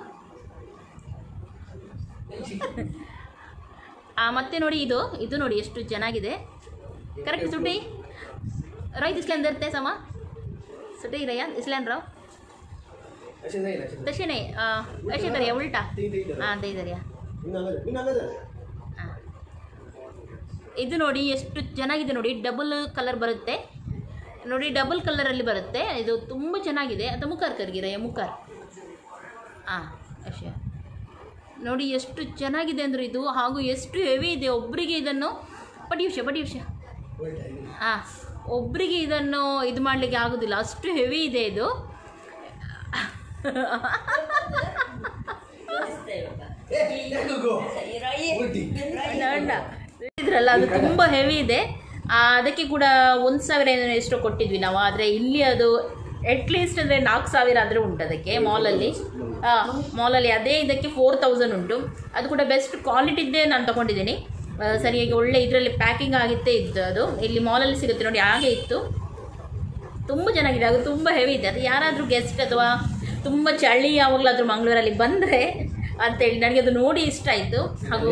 S1: ಆ, ಮತ್ತೆ ನೋಡಿ ಇದು ಇದು ನೋಡಿ ಎಷ್ಟು ಚೆನ್ನಾಗಿದೆ ಕರೆಕ್ಟ್ ಸುಟ್ಟಿ ರೈತ್ ಇಸ್ಲಾನ್ ದರ್ತೆ ಸಮ ಸುಟ್ಟಿ ರಯ್ಯ ಇಸ್ಲಾನ್ ರಾವ್ तसे नाही अं, असे करूया उलटा हां ते करूया ಹಾಂ ಇದು ನೋಡಿ ಎಷ್ಟು ಚೆನ್ನಾಗಿದೆ ನೋಡಿ ಡಬಲ್ ಕಲರ್ ಬರುತ್ತೆ ನೋಡಿ ಡಬಲ್ ಕಲರಲ್ಲಿ ಬರುತ್ತೆ ಇದು ತುಂಬ ಚೆನ್ನಾಗಿದೆ ಅದು ಮುಖಾರ್ ಕರ್ಗಿರಯ್ಯ ಮುಖಾರ್ ಹಾಂ ಅಷ್ಟೇ ನೋಡಿ ಎಷ್ಟು ಚೆನ್ನಾಗಿದೆ ಅಂದರೆ ಇದು ಹಾಗೂ ಎಷ್ಟು ಹೆವಿ ಇದೆ ಒಬ್ಬರಿಗೆ ಇದನ್ನು ಬಡಿ ವಿಷಯ ಬಡಿ ವಿಷಯ ಹಾಂ ಒಬ್ಬರಿಗೆ ಇದನ್ನು ಇದು ಮಾಡಲಿಕ್ಕೆ ಆಗೋದಿಲ್ಲ ಅಷ್ಟು ಹೆವಿ ಇದೆ ಇದು ಅಣ್ಣ ಇದ್ರಲ್ಲ ಅದು ತುಂಬ ಹೆವಿ ಇದೆ ಆ, ಅದಕ್ಕೆ ಕೂಡ ಒಂದು ಸಾವಿರ ಏನೋ ಎಷ್ಟೋ ಕೊಟ್ಟಿದ್ವಿ ನಾವು ಆದರೆ ಇಲ್ಲಿ ಅದು ಅಟ್ಲೀಸ್ಟ್ ಅಂದರೆ ನಾಲ್ಕು ಸಾವಿರ ಆದರೆ ಉಂಟು ಅದಕ್ಕೆ ಮಾಲಲ್ಲಿ ಮಾಲಲ್ಲಿ ಅದೇ ಇದಕ್ಕೆ ಫೋರ್ ತೌಸಂಡ್ ಉಂಟು ಅದು ಕೂಡ ಬೆಸ್ಟ್ ಕ್ವಾಲಿಟಿದ್ದೇ ನಾನು ತೊಗೊಂಡಿದ್ದೀನಿ ಆ, ಸರಿಯಾಗಿ ಒಳ್ಳೆ ಇದರಲ್ಲಿ ಪ್ಯಾಕಿಂಗ್ ಆಗಿತ್ತೇ ಇತ್ತು ಅದು ಇಲ್ಲಿ ಮಾಲಲ್ಲಿ ಸಿಗುತ್ತೆ ನೋಡಿ ಹಾಗೆ ಇತ್ತು ತುಂಬ ಚೆನ್ನಾಗಿದೆ ಅದು ತುಂಬ ಹೆವಿ ಇದೆ ಅದು ಯಾರಾದರೂ ಗೆಸ್ಟ್ ಅಥವಾ ತುಂಬ ಚಳಿ ಯಾವಾಗಲಾದರೂ ಮಂಗಳೂರಲ್ಲಿ ಬಂದರೆ ಅಂತೇಳಿ ನನಗೆ ಅದು ನೋಡಿ ಇಷ್ಟ ಆಯಿತು ಹಾಗೂ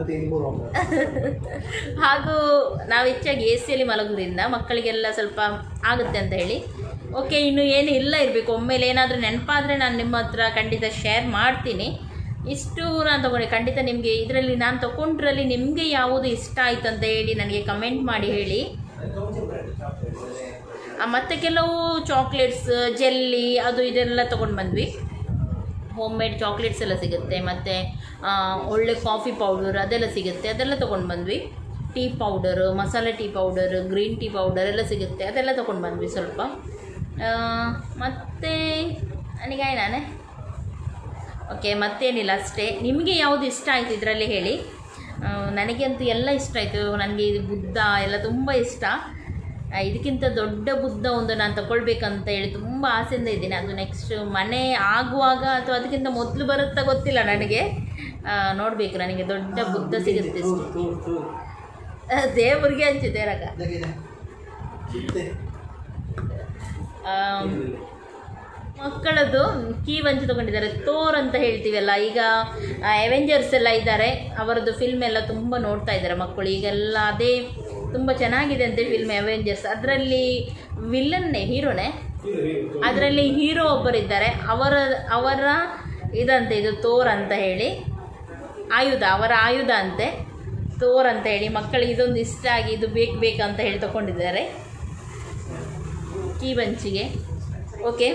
S1: ಹಾಗೂ ನಾವು ಹೆಚ್ಚಾಗಿ ಎ ಸಿಯಲ್ಲಿ ಮಲಗೋದ್ರಿಂದ ಮಕ್ಕಳಿಗೆಲ್ಲ ಸ್ವಲ್ಪ ಆಗುತ್ತೆ ಅಂತ ಹೇಳಿ ಓಕೆ ಇನ್ನು ಏನು ಇಲ್ಲ ಇರಬೇಕು ಒಮ್ಮೆಲೆ ಏನಾದರೂ ನೆನಪಾದರೆ ನಾನು ನಿಮ್ಮ ಹತ್ರ ಖಂಡಿತ ಶೇರ್ ಮಾಡ್ತೀನಿ ಇಷ್ಟು ನಾನು ತೊಗೊಂಡೆ ಖಂಡಿತ ನಿಮಗೆ ಇದರಲ್ಲಿ ನಾನು ತೊಗೊಂಡ್ರಲ್ಲಿ ನಿಮಗೆ ಯಾವುದು ಇಷ್ಟ ಆಯ್ತು ಅಂತ ಹೇಳಿ ನನಗೆ ಕಮೆಂಟ್ ಮಾಡಿ ಹೇಳಿ ಮತ್ತು ಕೆಲವು ಚಾಕ್ಲೇಟ್ಸ್ ಜೆಲ್ಲಿ ಅದು ಇದೆಲ್ಲ ತೊಗೊಂಡು ಬಂದ್ವಿ ಹೋಮ್ ಮೇಡ್ ಚಾಕ್ಲೇಟ್ಸ್ ಎಲ್ಲ ಸಿಗುತ್ತೆ ಮತ್ತು ಒಳ್ಳೆ ಕಾಫಿ ಪೌಡರ್ ಅದೆಲ್ಲ ಸಿಗುತ್ತೆ ಅದೆಲ್ಲ ತೊಗೊಂಡು ಬಂದ್ವಿ ಟೀ ಪೌಡರು ಮಸಾಲೆ tea powder green tea powder ಎಲ್ಲ ಸಿಗುತ್ತೆ ಅದೆಲ್ಲ ತೊಗೊಂಡು ಬಂದ್ವಿ ಸ್ವಲ್ಪ ಮತ್ತು ನನಗೆ ನಾನೇ ಓಕೆ ಮತ್ತೇನಿಲ್ಲ ಅಷ್ಟೇ ನಿಮಗೆ ಯಾವುದು ಇಷ್ಟ ಆಯಿತು ಇದರಲ್ಲಿ ಹೇಳಿ ಆ, ನನಗಂತೂ ಎಲ್ಲ ಇಷ್ಟ ಆಯಿತು ನನಗೆ ಇದು ಬುದ್ಧ ಎಲ್ಲ ತುಂಬ ಇಷ್ಟ ಆ, ಇದಕ್ಕಿಂತ ದೊಡ್ಡ ಬುದ್ಧ ಒಂದು ನಾನು ತಗೊಳ್ಬೇಕಂತ ಹೇಳಿ ತುಂಬ ಆಸೆಯಿಂದ ಇದ್ದೀನಿ ಅದು ನೆಕ್ಸ್ಟ್ ಮನೆ ಆಗುವಾಗ ಅಥವಾ ಅದಕ್ಕಿಂತ ಮೊದಲು ಬರುತ್ತಾ ಗೊತ್ತಿಲ್ಲ ನನಗೆ ನೋಡಬೇಕು ನನಗೆ ದೊಡ್ಡ ಬುದ್ಧ ಸಿಗುತ್ತೆ
S2: ತೂರು, ತೂರು, ತೂರು.
S1: ದೇವ್ರಿಗೆ ಹಂಚಿದೆ ರಗ
S2: ಇದಾಗಿದೆ. ಚಿಟ್ಟೆ.
S1: ಮಕ್ಕಳದ್ದು ಕೀ ವಂಚಿ ತಗೊಂಡಿದ್ದಾರೆ ತೋರ್ ಅಂತ ಹೇಳ್ತೀವಲ್ಲ ಈಗ ಅವೆಂಜರ್ಸ್ ಎಲ್ಲ ಇದ್ದಾರೆ ಅವರದ್ದು ಫಿಲ್ಮ್ ಎಲ್ಲ ತುಂಬ ನೋಡ್ತಾ ಇದ್ದಾರೆ ಮಕ್ಕಳು ಈಗೆಲ್ಲ ಅದೇ ತುಂಬ ಚೆನ್ನಾಗಿದೆ ಅಂತೆ ಫಿಲ್ಮ್ ಅವೆಂಜರ್ಸ್ ಅದರಲ್ಲಿ ವಿಲ್ಲನ್ನೇ ಹೀರೋನೇ ಅದರಲ್ಲಿ ಹೀರೋ ಒಬ್ಬರಿದ್ದಾರೆ ಅವರ ಅವರ ಇದಂತೆ ಇದು ತೋರ್ ಅಂತ ಹೇಳಿ ಆಯುಧ ಅವರ ಆಯುಧ ಅಂತೆ ತೋರ್ ಅಂತ ಹೇಳಿ ಮಕ್ಕಳಿಗೆ ಇದೊಂದು ಇಷ್ಟ ಆಗಿ ಇದು ಬೇಕು ಬೇಕಂತ ಹೇಳಿ ತಗೊಂಡಿದ್ದಾರೆ ಕೀ ಬಂಚಿಗೆ ಓಕೆ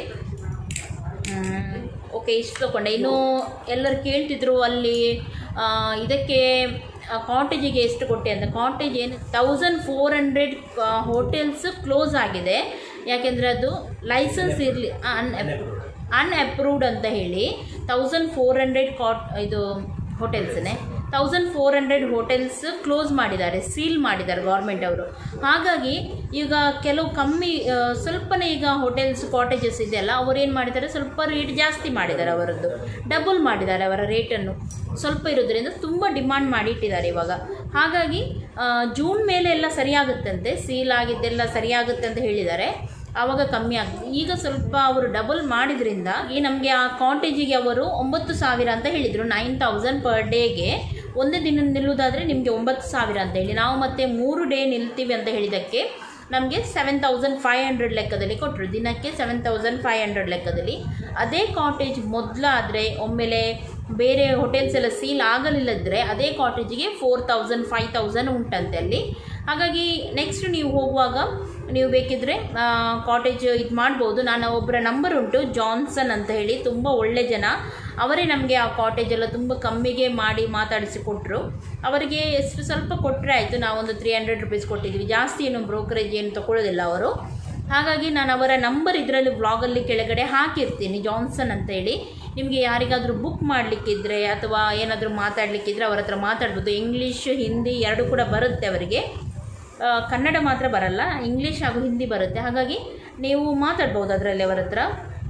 S1: ಓಕೆ ಇಷ್ಟು ತಗೊಂಡೆ ಇನ್ನು ಎಲ್ಲರೂ ಕೇಳ್ತಿದ್ರು ಅಲ್ಲಿ ಆ, ಇದಕ್ಕೆ ಕಾಟೇಜಿಗೆ ಎಷ್ಟು ಕೊಟ್ಟೆ ಅಂತ ಕಾಟೇಜ್ ಏನು thousand four hundred hotels close ಆಗಿದೆ ಯಾಕೆಂದರೆ ಅದು ಲೈಸೆನ್ಸ್ ಇರಲಿ ಅನ್ ಅನ್ಅಪ್ರೂವ್ಡ್ ಅಂತ ಹೇಳಿ ತೌಸಂಡ್ ಫೋರ್ ಹಂಡ್ರೆಡ್ ಕಾಟ್ ಇದು ಹೋಟೆಲ್ಸ್ನೇ thousand four hundred hotels close ಮಾಡಿದ್ದಾರೆ ಸೀಲ್ ಮಾಡಿದ್ದಾರೆ ಗೌರ್ಮೆಂಟ್ ಅವರು ಹಾಗಾಗಿ ಈಗ ಕೆಲವು ಕಮ್ಮಿ ಆ, ಸ್ವಲ್ಪನೇ ಈಗ ಹೋಟೆಲ್ಸ್ ಕಾಟೇಜಸ್ ಇದೆಯಲ್ಲ ಅವ್ರು ಏನು ಮಾಡಿದ್ದಾರೆ ಸ್ವಲ್ಪ ರೇಟ್ ಜಾಸ್ತಿ ಮಾಡಿದ್ದಾರೆ ಅವರದ್ದು ಡಬಲ್ ಮಾಡಿದ್ದಾರೆ ಅವರ ರೇಟನ್ನು ಸ್ವಲ್ಪ ಇರೋದ್ರಿಂದ ತುಂಬ ಡಿಮಾಂಡ್ ಮಾಡಿ ಇಟ್ಟಿದ್ದಾರೆ ಇವಾಗ ಹಾಗಾಗಿ ಆ, ಜೂನ್ ಮೇಲೆ ಎಲ್ಲ ಸರಿಯಾಗುತ್ತಂತೆ ಸೀಲ್ ಆಗಿದ್ದೆಲ್ಲ ಸರಿಯಾಗುತ್ತೆ ಅಂತ ಹೇಳಿದ್ದಾರೆ ಆವಾಗ ಕಮ್ಮಿ ಆಗ್ತದೆ ಈಗ ಸ್ವಲ್ಪ ಅವರು ಡಬಲ್ ಮಾಡಿದ್ರಿಂದ ಈ ನಮಗೆ ಆ ಕಾಟೇಜಿಗೆ ಅವರು ಒಂಬತ್ತು ಸಾವಿರ ಅಂತ ಹೇಳಿದರು ನೈನ್ ತೌಸಂಡ್ ಪರ್ ಡೇಗೆ ಒಂದೇ ದಿನ ನಿಲ್ಲುವುದಾದರೆ ನಿಮಗೆ ಒಂಬತ್ತು ಸಾವಿರ ಅಂತ ಹೇಳಿ ನಾವು ಮತ್ತೆ ಮೂರು ಡೇ ನಿಲ್ತೀವಿ ಅಂತ ಹೇಳಿದ್ದಕ್ಕೆ ನಮಗೆ ಸೆವೆನ್ ತೌಸಂಡ್ ಫೈವ್ ಹಂಡ್ರೆಡ್ ಲೆಕ್ಕದಲ್ಲಿ ಕೊಟ್ಟರು ದಿನಕ್ಕೆ ಸೆವೆನ್ ತೌಸಂಡ್ ಫೈವ್ ಹಂಡ್ರೆಡ್ ಲೆಕ್ಕದಲ್ಲಿ ಅದೇ ಕಾಟೇಜ್ ಮೊದಲಾದರೆ ಒಮ್ಮೆಲೆ ಬೇರೆ ಹೋಟೆಲ್ಸ್ ಎಲ್ಲ ಸೀಲ್ ಆಗಲಿಲ್ಲದ್ರೆ ಅದೇ ಕಾಟೇಜಿಗೆ ಫೋರ್ ತೌಸಂಡ್ ಫೈವ್ ತೌಸಂಡ್ ಉಂಟಂತೆ ಅಲ್ಲಿ ಹಾಗಾಗಿ ನೆಕ್ಸ್ಟ್ ನೀವು ಹೋಗುವಾಗ ನೀವು ಬೇಕಿದ್ರೆ ಕಾಟೇಜ್ ಇದು ಮಾಡ್ಬೋದು ನಾನು ಒಬ್ಬರ ನಂಬರ್ ಉಂಟು ಜಾನ್ಸನ್ ಅಂತ ಹೇಳಿ ತುಂಬ ಒಳ್ಳೆ ಜನ ಅವರೇ ನಮಗೆ ಆ ಕಾಟೇಜ್ ಎಲ್ಲ ತುಂಬ ಕಮ್ಮಿಗೆ ಮಾಡಿ ಮಾತಾಡಿಸಿ ಕೊಟ್ಟರು ಅವರಿಗೆ ಎಷ್ಟು ಸ್ವಲ್ಪ ಕೊಟ್ಟರೆ ಆಯಿತು ನಾವೊಂದು ತ್ರೀ ಹಂಡ್ರೆಡ್ ರುಪೀಸ್ ಕೊಟ್ಟಿದ್ವಿ ಜಾಸ್ತಿ ಏನು ಬ್ರೋಕರೇಜ್ ಏನು ತಗೊಳ್ಳೋದಿಲ್ಲ ಅವರು ಹಾಗಾಗಿ ನಾನು ಅವರ ನಂಬರ್ ಇದರಲ್ಲಿ ಬ್ಲಾಗಲ್ಲಿ ಕೆಳಗಡೆ ಹಾಕಿರ್ತೀನಿ ಜಾನ್ಸನ್ ಅಂತ ಹೇಳಿ ನಿಮಗೆ ಯಾರಿಗಾದರೂ ಬುಕ್ ಮಾಡಲಿಕ್ಕಿದ್ರೆ ಅಥವಾ ಏನಾದರೂ ಮಾತಾಡಲಿಕ್ಕಿದ್ರೆ ಅವರ ಹತ್ರ ಮಾತಾಡ್ಬೋದು ಇಂಗ್ಲೀಷ್ ಹಿಂದಿ ಎರಡು ಕೂಡ ಬರುತ್ತೆ ಅವರಿಗೆ ಆ, ಕನ್ನಡ ಮಾತ್ರ ಬರಲ್ಲ ಇಂಗ್ಲೀಷ್ ಹಾಗೂ ಹಿಂದಿ ಬರುತ್ತೆ ಹಾಗಾಗಿ ನೀವು ಮಾತಾಡ್ಬೋದು ಅದರಲ್ಲಿ ಅವರ ಹತ್ರ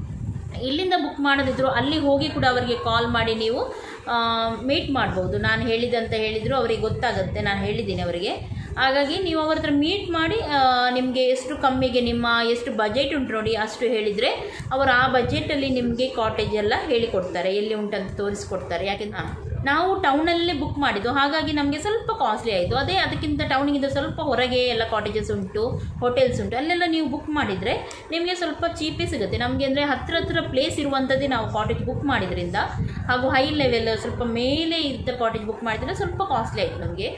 S1: ಇಲ್ಲಿಂದ ಬುಕ್ ಮಾಡೋದಿದ್ರು ಅಲ್ಲಿ ಹೋಗಿ ಕೂಡ ಅವರಿಗೆ ಕಾಲ್ ಮಾಡಿ ನೀವು ಮೀಟ್ ಮಾಡ್ಬೋದು ನಾನು ಹೇಳಿದಂತ ಹೇಳಿದರು ಅವರಿಗೆ ಗೊತ್ತಾಗುತ್ತೆ ನಾನು ಹೇಳಿದ್ದೀನಿ ಅವರಿಗೆ ಹಾಗಾಗಿ ನೀವು ಅವ್ರ ಹತ್ರ ಮೀಟ್ ಮಾಡಿ ನಿಮಗೆ ಎಷ್ಟು ಕಮ್ಮಿಗೆ ನಿಮ್ಮ ಎಷ್ಟು ಬಜೆಟ್ ಉಂಟು ನೋಡಿ ಅಷ್ಟು ಹೇಳಿದರೆ ಅವರು ಆ ಬಜೆಟಲ್ಲಿ ನಿಮಗೆ ಕಾಟೇಜ್ ಎಲ್ಲ ಹೇಳಿಕೊಡ್ತಾರೆ ಎಲ್ಲಿ ಉಂಟಂತ ತೋರಿಸ್ಕೊಡ್ತಾರೆ ಯಾಕೆಂದ್ರೆ ನಾವು ಟೌನಲ್ಲೇ ಬುಕ್ ಮಾಡಿದ್ದು ಹಾಗಾಗಿ ನಮಗೆ ಸ್ವಲ್ಪ ಕಾಸ್ಟ್ಲಿ ಆಯಿತು ಅದೇ ಅದಕ್ಕಿಂತ ಟೌನಿಗಿಂತ ಸ್ವಲ್ಪ ಹೊರಗೆ ಎಲ್ಲ ಕಾಟೇಜಸ್ ಉಂಟು ಹೋಟೆಲ್ಸ್ ಉಂಟು ಅಲ್ಲೆಲ್ಲ ನೀವು ಬುಕ್ ಮಾಡಿದರೆ ನಿಮಗೆ ಸ್ವಲ್ಪ ಚೀಪೇ ಸಿಗುತ್ತೆ ನಮಗೆ ಅಂದರೆ ಹತ್ರ ಹತ್ರ ಪ್ಲೇಸ್ ಇರುವಂಥದ್ದೇ ನಾವು ಕಾಟೇಜ್ ಬುಕ್ ಮಾಡಿದ್ರಿಂದ ಹಾಗೂ ಹೈ ಲೆವೆಲ್ ಸ್ವಲ್ಪ ಮೇಲೆ ಇದ್ದ ಕಾಟೇಜ್ ಬುಕ್ ಮಾಡಿದರೆ ಸ್ವಲ್ಪ ಕಾಸ್ಟ್ಲಿ ಆಯಿತು ನಮಗೆ